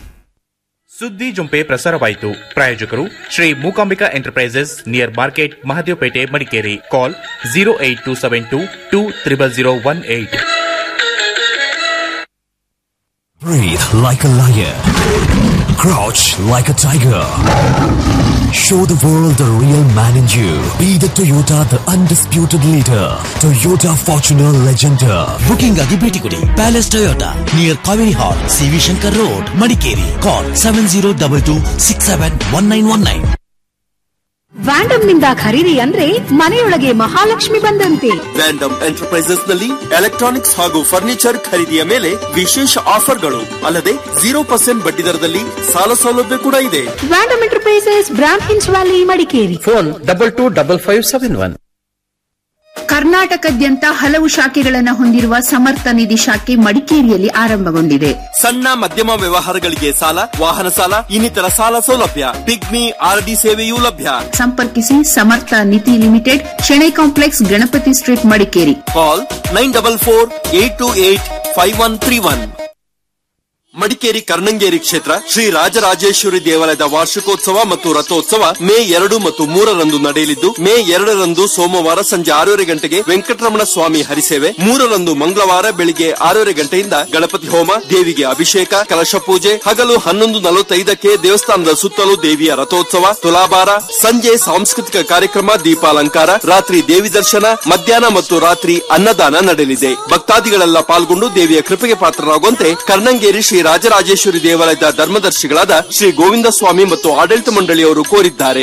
ಸುದ್ದಿ ಜುಂಪೆ ಪ್ರಸಾರವಾಯಿತು ಪ್ರಾಯೋಜಕರು Shri Mookambika enterprises near market Mahadevapete Madikeri call zero eight two seven two two triple zero one eight Breathe like a lion. Crouch like a tiger. Show the world the real man in you. Be the Toyota, the undisputed leader. Toyota Fortuner Legender. Booking ಆಗಿ ಭೇಟಿ ಕೊಡಿ palace Toyota near Kaveri hall CV Shankar road Madikeri call seven zero double two six seven one nine one nine Vandam ನಿಂದ ಖರೀದಿ ಅಂದ್ರೆ ಮನೆಯೊಳಗೆ ಮಹಾಲಕ್ಷ್ಮಿ ಬಂದಂತೆ Vandam enterprises ನಲ್ಲಿ electronics ಹಾಗೂ ಫರ್ನಿಚರ್ ಖರೀದಿಯ ಮೇಲೆ ವಿಶೇಷ ಆಫರ್ಗಳು ಅಲ್ಲದೆ ಜೀರೋ ಪರ್ಸೆಂಟ್ ಬಡ್ಡಿ ದರದಲ್ಲಿ ಸಾಲ ಸೌಲಭ್ಯ ಕೂಡ ಇದೆ ವ್ಯಾಂಡಮ್ ಎಂಟರ್ಪ್ರೈಸಸ್ ಬ್ರಾಂಡ್ ಹಿನ್ಸ್ valley Madikeri phone double two double five seven one ಕರ್ನಾಟಕದ್ಯಂತ ಹಲವು ಶಾಖೆಗಳನ್ನು ಹೊಂದಿರುವ ಸಮರ್ಥ ನಿಧಿ ಶಾಖೆ ಮಡಿಕೇರಿಯಲ್ಲಿ ಆರಂಭಗೊಂಡಿದೆ ಸಣ್ಣ ಮಧ್ಯಮ ವ್ಯವಹಾರಗಳಿಗೆ ಸಾಲ ವಾಹನ ಸಾಲ ಇನ್ನಿತರ ಸಾಲ ಸೌಲಭ್ಯ ಪಿಗ್ಮಿ ಆರ್ಡಿ ಸೇವೆಯೂ ಲಭ್ಯ ಸಂಪರ್ಕಿಸಿ Samartha Nidhi limited Shenoy complex Ganapati street Madikeri call nine double four eight two eight five one three one Madikeri Karnangeri ಕ್ಷೇತ್ರ ಶ್ರೀ ರಾಜರಾಜೇಶ್ವರಿ ದೇವಾಲಯದ ವಾರ್ಷಿಕೋತ್ಸವ ಮತ್ತು ರಥೋತ್ಸವ ಮೇ ಎರಡು ಮತ್ತು ಮೂರರಂದು ನಡೆಯಲಿದ್ದು ಮೇ ಎರಡರಂದು ಸೋಮವಾರ ಸಂಜೆ ಆರೂವರೆ ಗಂಟೆಗೆ ವೆಂಕಟರಮಣ ಸ್ವಾಮಿ ಹರಿಸೇವೆ ಮೂರರಂದು ಮಂಗಳವಾರ ಬೆಳಿಗ್ಗೆ ಆರೂವರೆ ಗಂಟೆಯಿಂದ ಗಣಪತಿ ಹೋಮ ದೇವಿಗೆ ಅಭಿಷೇಕ ಕಲಶ ಪೂಜೆ ಹಗಲು ಹನ್ನೊಂದು ನಲವತ್ತೈದಕ್ಕೆ ದೇವಸ್ಥಾನದ ಸುತ್ತಲೂ ದೇವಿಯ ರಥೋತ್ಸವ ತುಲಾಭಾರ ಸಂಜೆ ಸಾಂಸ್ಕೃತಿಕ ಕಾರ್ಯಕ್ರಮ ದೀಪಾಲಂಕಾರ ರಾತ್ರಿ ದೇವಿ ದರ್ಶನ ಮಧ್ಯಾಹ್ನ ಮತ್ತು ರಾತ್ರಿ ಅನ್ನದಾನ ನಡೆಯಲಿದೆ ಭಕ್ತಾದಿಗಳೆಲ್ಲ ಪಾಲ್ಗೊಂಡು ದೇವಿಯ ಕೃಪೆಗೆ ಪಾತ್ರರಾಗುವಂತೆ ಕರ್ಣಂಗೇರಿ ಶ್ರೀ ರಾಜರಾಜೇಶ್ವರಿ ದೇವಾಲಯದ ಧರ್ಮದರ್ಶಿಗಳಾದ ಶ್ರೀ ಗೋವಿಂದ ಸ್ವಾಮಿ ಮತ್ತು ಆಡಳಿತ ಮಂಡಳಿಯವರು ಕೋರಿದ್ದಾರೆ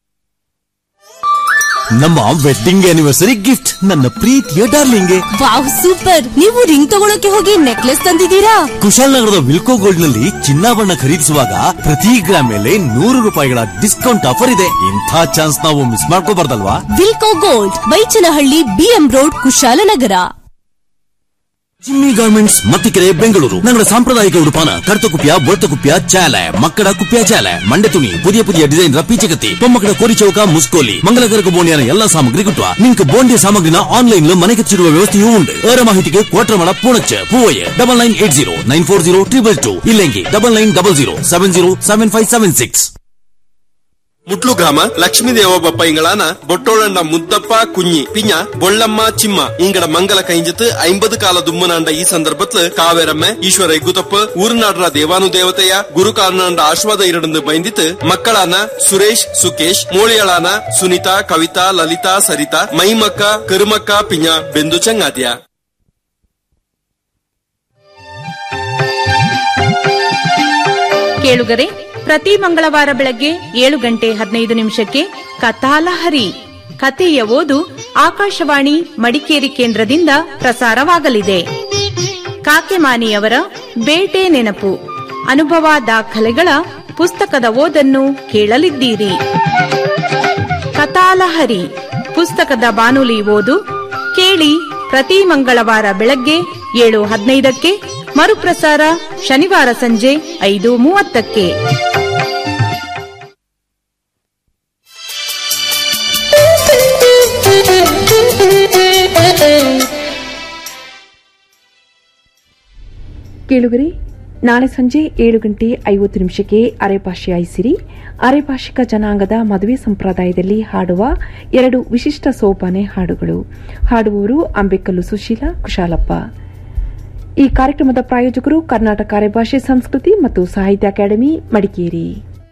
ನಮ್ಮ ವೆಡ್ಡಿಂಗ್ ಆನಿವರ್ಸರಿ ಗಿಫ್ಟ್ ನನ್ನ ಪ್ರೀತಿಯ ಡಾರ್ಲಿಂಗ್ಗೆ ವಾವ್ ಸೂಪರ್ ನೀವು ರಿಂಗ್ ತಗೊಳಕ್ಕೆ ಹೋಗಿ ನೆಕ್ಲೆಸ್ ತಂದಿದ್ದೀರಾ ಕುಶಾಲನಗರದ ವಿಲ್ಕೋ ಗೋಲ್ಡ್ ನಲ್ಲಿ ಚಿನ್ನಾಭರಣ ಖರೀದಿಸುವಾಗ ಪ್ರತಿ ಗ್ರಾಮ್ ಮೇಲೆ ನೂರು ರೂಪಾಯಿಗಳ ಡಿಸ್ಕೌಂಟ್ ಆಫರ್ ಇದೆ ಇಂಥ ಚಾನ್ಸ್ ನಾವು ಮಿಸ್ ಮಾಡ್ಕೋಬಾರ್ದಲ್ವಾ Wilco gold Baichanahalli BM road Kushalnagar Jimmy garments Mattikere Bengaluru ഞങ്ങളുടെ സാമ്പ്രദായിക ഉടുപ്പാണ് കറുത്ത കുപ്പിയ വെളുത്ത കുപ്പിയ ചാല മക്കട കുപ്പിയ ചാല ಮಂಡೆ ತುಣಿ പുതിയ പുതിയ ಡಿಸೈನ್ ಪೀಚಗತಿ ಪೊಮ್ಮಕ್ಕಳ ಕೋರಿಚೌಕ ಮುಸ್ಕೋಲಿ ಮಂಗಲಕರಕ ಬೋಣಿಯನ ಎಲ್ಲಾ ಸಾಮಗ್ರಿ ಗಿಟ್ಟುವ ನಿಂಗೆ ಬೋಂಡಿಯ ಸಾಮಗ್ರಿನ ಆನ್ಲೈನ್ ಮನೆಗೆ ಚಿರುವ ವ್ಯವಸ್ಥೆಯೂ ಉಂಟು ಅವರ ಮಾಹಿತಿಗೆ ಕೋಟ್ರಮಳ Poonacha Poovaiah double nine eight zero nine four zero triple two ಇಲ್ಲೆಂಗಿ double nine double zero seven zero seven five seven six Mutlu ಗ್ರಾಮ ಲಕ್ಷ್ಮೀ ದೇವಬಪ್ಪ ಇಂಗಳಾನ ಬೊಟ್ಟೋಳಂಡ ಮುದ್ದಪ್ಪ ಕುഞ്ഞി പിഞ്ഞ ബൊള്ളമ്മ ചിമ്മ ഇങ്ങട മംഗല കൈഞ്ചത്ത് അമ്പത് കാല ദുമ്മനാണ്ട ഈ സന്ദർഭത്തില് കാവേരമ്മ ഈശ്വര ഇഗുതപ്പ് ഊരിനാടുന്ന ദേവാനുദേവತೆಯ ಗುರುಕಾರನಾಂಡ ಆಶ್ವಾದ ಇರಡಂದು ಬೈಂದಿತ್ತು ಮಕ್ಕಳಾನ ಸುರೇಶ್ ಸುಕೇಶ್ ಮೋಳಿಯಳಾನ ಸುನಿತಾ ಕವಿತಾ ಲಲಿತಾ ಸರಿತಾ ಮೈಮಕ್ಕ ಕರುಮಕ್ಕ ಪಿഞ്ഞ ಬೆಂದು ಚಂಗಾದ್ಯ ಕೇಳುಗರೆ ಪ್ರತಿ ಮಂಗಳವಾರ ಬೆಳಗ್ಗೆ ಏಳು ಗಂಟೆ ಹದಿನೈದು ನಿಮಿಷಕ್ಕೆ ಕಥಾಲಹರಿ ಕಥೆಯ ಓದು ಆಕಾಶವಾಣಿ ಮಡಿಕೇರಿ ಕೇಂದ್ರದಿಂದ ಪ್ರಸಾರವಾಗಲಿದೆ ಕಾಕೆಮಾನಿಯವರ ಬೇಟೆ ನೆನಪು ಅನುಭವ ದಾಖಲೆಗಳ ಪುಸ್ತಕದ ಓದನ್ನು ಕೇಳಲಿದ್ದೀರಿ ಕಥಾಲಹರಿ ಪುಸ್ತಕದ ಬಾನುಲಿ ಓದು ಕೇಳಿ ಪ್ರತಿ ಮಂಗಳವಾರ ಬೆಳಗ್ಗೆ ಏಳು ಹದಿನೈದಕ್ಕೆ ಮರುಪ್ರಸಾರ ಶನಿವಾರ ಸಂಜೆ ಐದು ಮೂವತ್ತಕ್ಕೆ ಕೇಳುಗರಿ ನಾಳೆ ಸಂಜೆ ಏಳು ಗಂಟೆ ಐವತ್ತು ನಿಮಿಷಕ್ಕೆ ಅರೆಭಾಷೆ ಐಸಿರಿ ಅರೆಭಾಷಿಕ ಜನಾಂಗದ ಮದುವೆ ಸಂಪ್ರದಾಯದಲ್ಲಿ ಹಾಡುವ ಎರಡು ವಿಶಿಷ್ಟ ಸೋಪಾನೆ ಹಾಡುಗಳು ಹಾಡುವವರು ಅಂಬೇಕಲ್ಲು ಸುಶೀಲಾ ಕುಶಾಲಪ್ಪ ಈ ಕಾರ್ಯಕ್ರಮದ ಪ್ರಾಯೋಜಕರು ಕರ್ನಾಟಕ ಅರೆಭಾಷೆ ಸಂಸ್ಕೃತಿ ಮತ್ತು ಸಾಹಿತ್ಯ ಅಕಾಡೆಮಿ ಮಡಿಕೇರಿ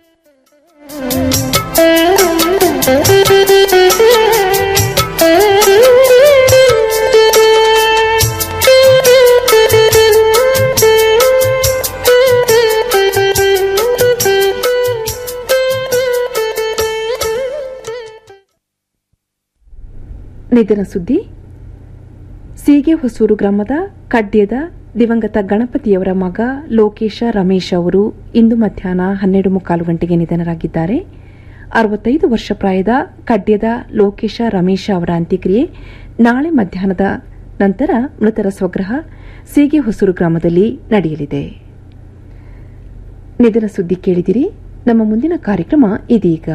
ನಿಧನ ಸುದ್ದಿ ಸೀಗೆ ಹೊಸೂರು ಗ್ರಾಮದ ಕಡ್ಯದ ದಿವಂಗತ ಗಣಪತಿಯವರ ಮಗ ಲೋಕೇಶ ರಮೇಶ್ ಅವರು ಇಂದು ಮಧ್ಯಾಹ್ನ ಹನ್ನೆರಡು ಮುಕ್ಕಾಲು ಗಂಟೆಗೆ ನಿಧನರಾಗಿದ್ದಾರೆ ಅರವತ್ತೈದು ವರ್ಷ ಪ್ರಾಯದ ಕಡ್ಯದ ಲೋಕೇಶ ರಮೇಶ ಅವರ ಅಂತ್ಯಕ್ರಿಯೆ ನಾಳೆ ಮಧ್ಯಾಹ್ನದ ನಂತರ ಮೃತರ ಸ್ವಗ್ರಹ ಸೀಗೆ ಹೊಸೂರು ಗ್ರಾಮದಲ್ಲಿ ನಡೆಯಲಿದೆ ನಿಧನ ಸುದ್ದಿ ಕೇಳಿದಿರಿ ನಮ್ಮ ಮುಂದಿನ ಕಾರ್ಯಕ್ರಮ ಇದೀಗ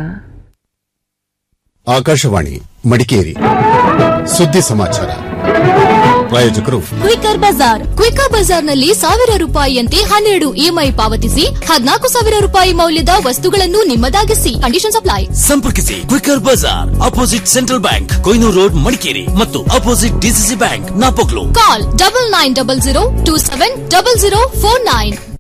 ಆಕಾಶವಾಣಿ ಮಡಿಕೇರಿ ಸುದ್ದಿ ಸಮಾಚಾರ ಪ್ರಾಯೋಜಕರು ಕ್ವಿಕರ್ ಬಜಾರ್ ಕ್ವಿಕರ್ ಬಜಾರ್ನಲ್ಲಿ ಸಾವಿರ ರೂಪಾಯಿಯಂತೆ ಹನ್ನೆರಡು ಇಎಂಐ ಪಾವತಿಸಿ ಹದಿನಾಲ್ಕು ಸಾವಿರ ರೂಪಾಯಿ ಮೌಲ್ಯದ ವಸ್ತುಗಳನ್ನು ನಿಮ್ಮದಾಗಿಸಿ ಕಂಡೀಷನ್ ಅಪ್ಲೈ ಸಂಪರ್ಕಿಸಿ quicker bazaar opposite central bank Koinur road Madikeri ಮತ್ತು opposite DCC bank Napoklu call double nine double zero two seven double zero four nine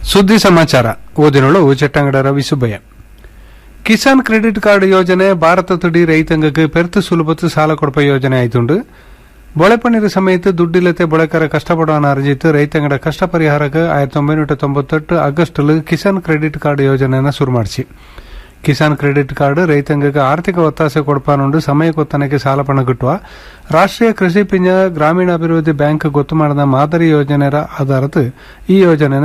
ಸುದ್ದಿ ಸಮಾಚಾರ ಓದಿನಳು ಚೆಟ್ಟಂಗಡ ರವಿ ಸುಬ್ಬಯ್ಯ ಕಿಸಾನ್ ಕ್ರೆಡಿಟ್ ಕಾರ್ಡ್ ಯೋಜನೆ ಭಾರತ ತುಡಿ ರೈತಾಂಗಕ್ಕೆ ಪೆರ್ತು ಸುಲಭತ್ತು ಸಾಲ ಕೊಡಪ ಯೋಜನೆ ಆಯ್ತುಂಡು ಬೊಳೆಪಣ್ಣೀರು ಸಮೇತ ದುಡ್ಡಿಲ್ಲತೆ ಬೊಳೆಕರ ಕಷ್ಟಪಡುವನ ಅರ್ಜಿತ್ತು ರೈತಾಂಗಡ ಕಷ್ಟ ಪರಿಹಾರಕ್ಕೆ ಆಯಿರത്തി ಒಂಬೈನೂರ ತೊಂಬತ್ತೆಟ್ಟು ಆಗಸ್ಟಲ್ಲಿ ಕಿಸಾನ್ ಕ್ರೆಡಿಟ್ ಕಾರ್ಡ್ ಯೋಜನೆಯನ್ನು ಶುರು ಮಾಡಿಸಿ ಕಿಸಾನ್ ಕ್ರೆಡಿಟ್ ಕಾರ್ಡ್ ರೈತಾಂಗಕ್ಕೆ ಆರ್ಥಿಕ ಒತ್ತಾಸೆ ಕೊಡ್ಪಾನುಂಡು ಸಮಯ ಕೊತ್ತನಕ್ಕೆ ಸಾಲ ಪಣ ಗಿಟ್ಟುವ ರಾಷ್ಟ್ರೀಯ ಕೃಷಿ ಪಿಂಜ ಗ್ರಾಮೀಣಾಭಿವೃದ್ಧಿ ಬ್ಯಾಂಕ್ ಗೊತ್ತು ಮಾಡಿದ ಮಾದರಿ ಯೋಜನೆಯ ಆಧಾರದ ಈ ಯೋಜನೆ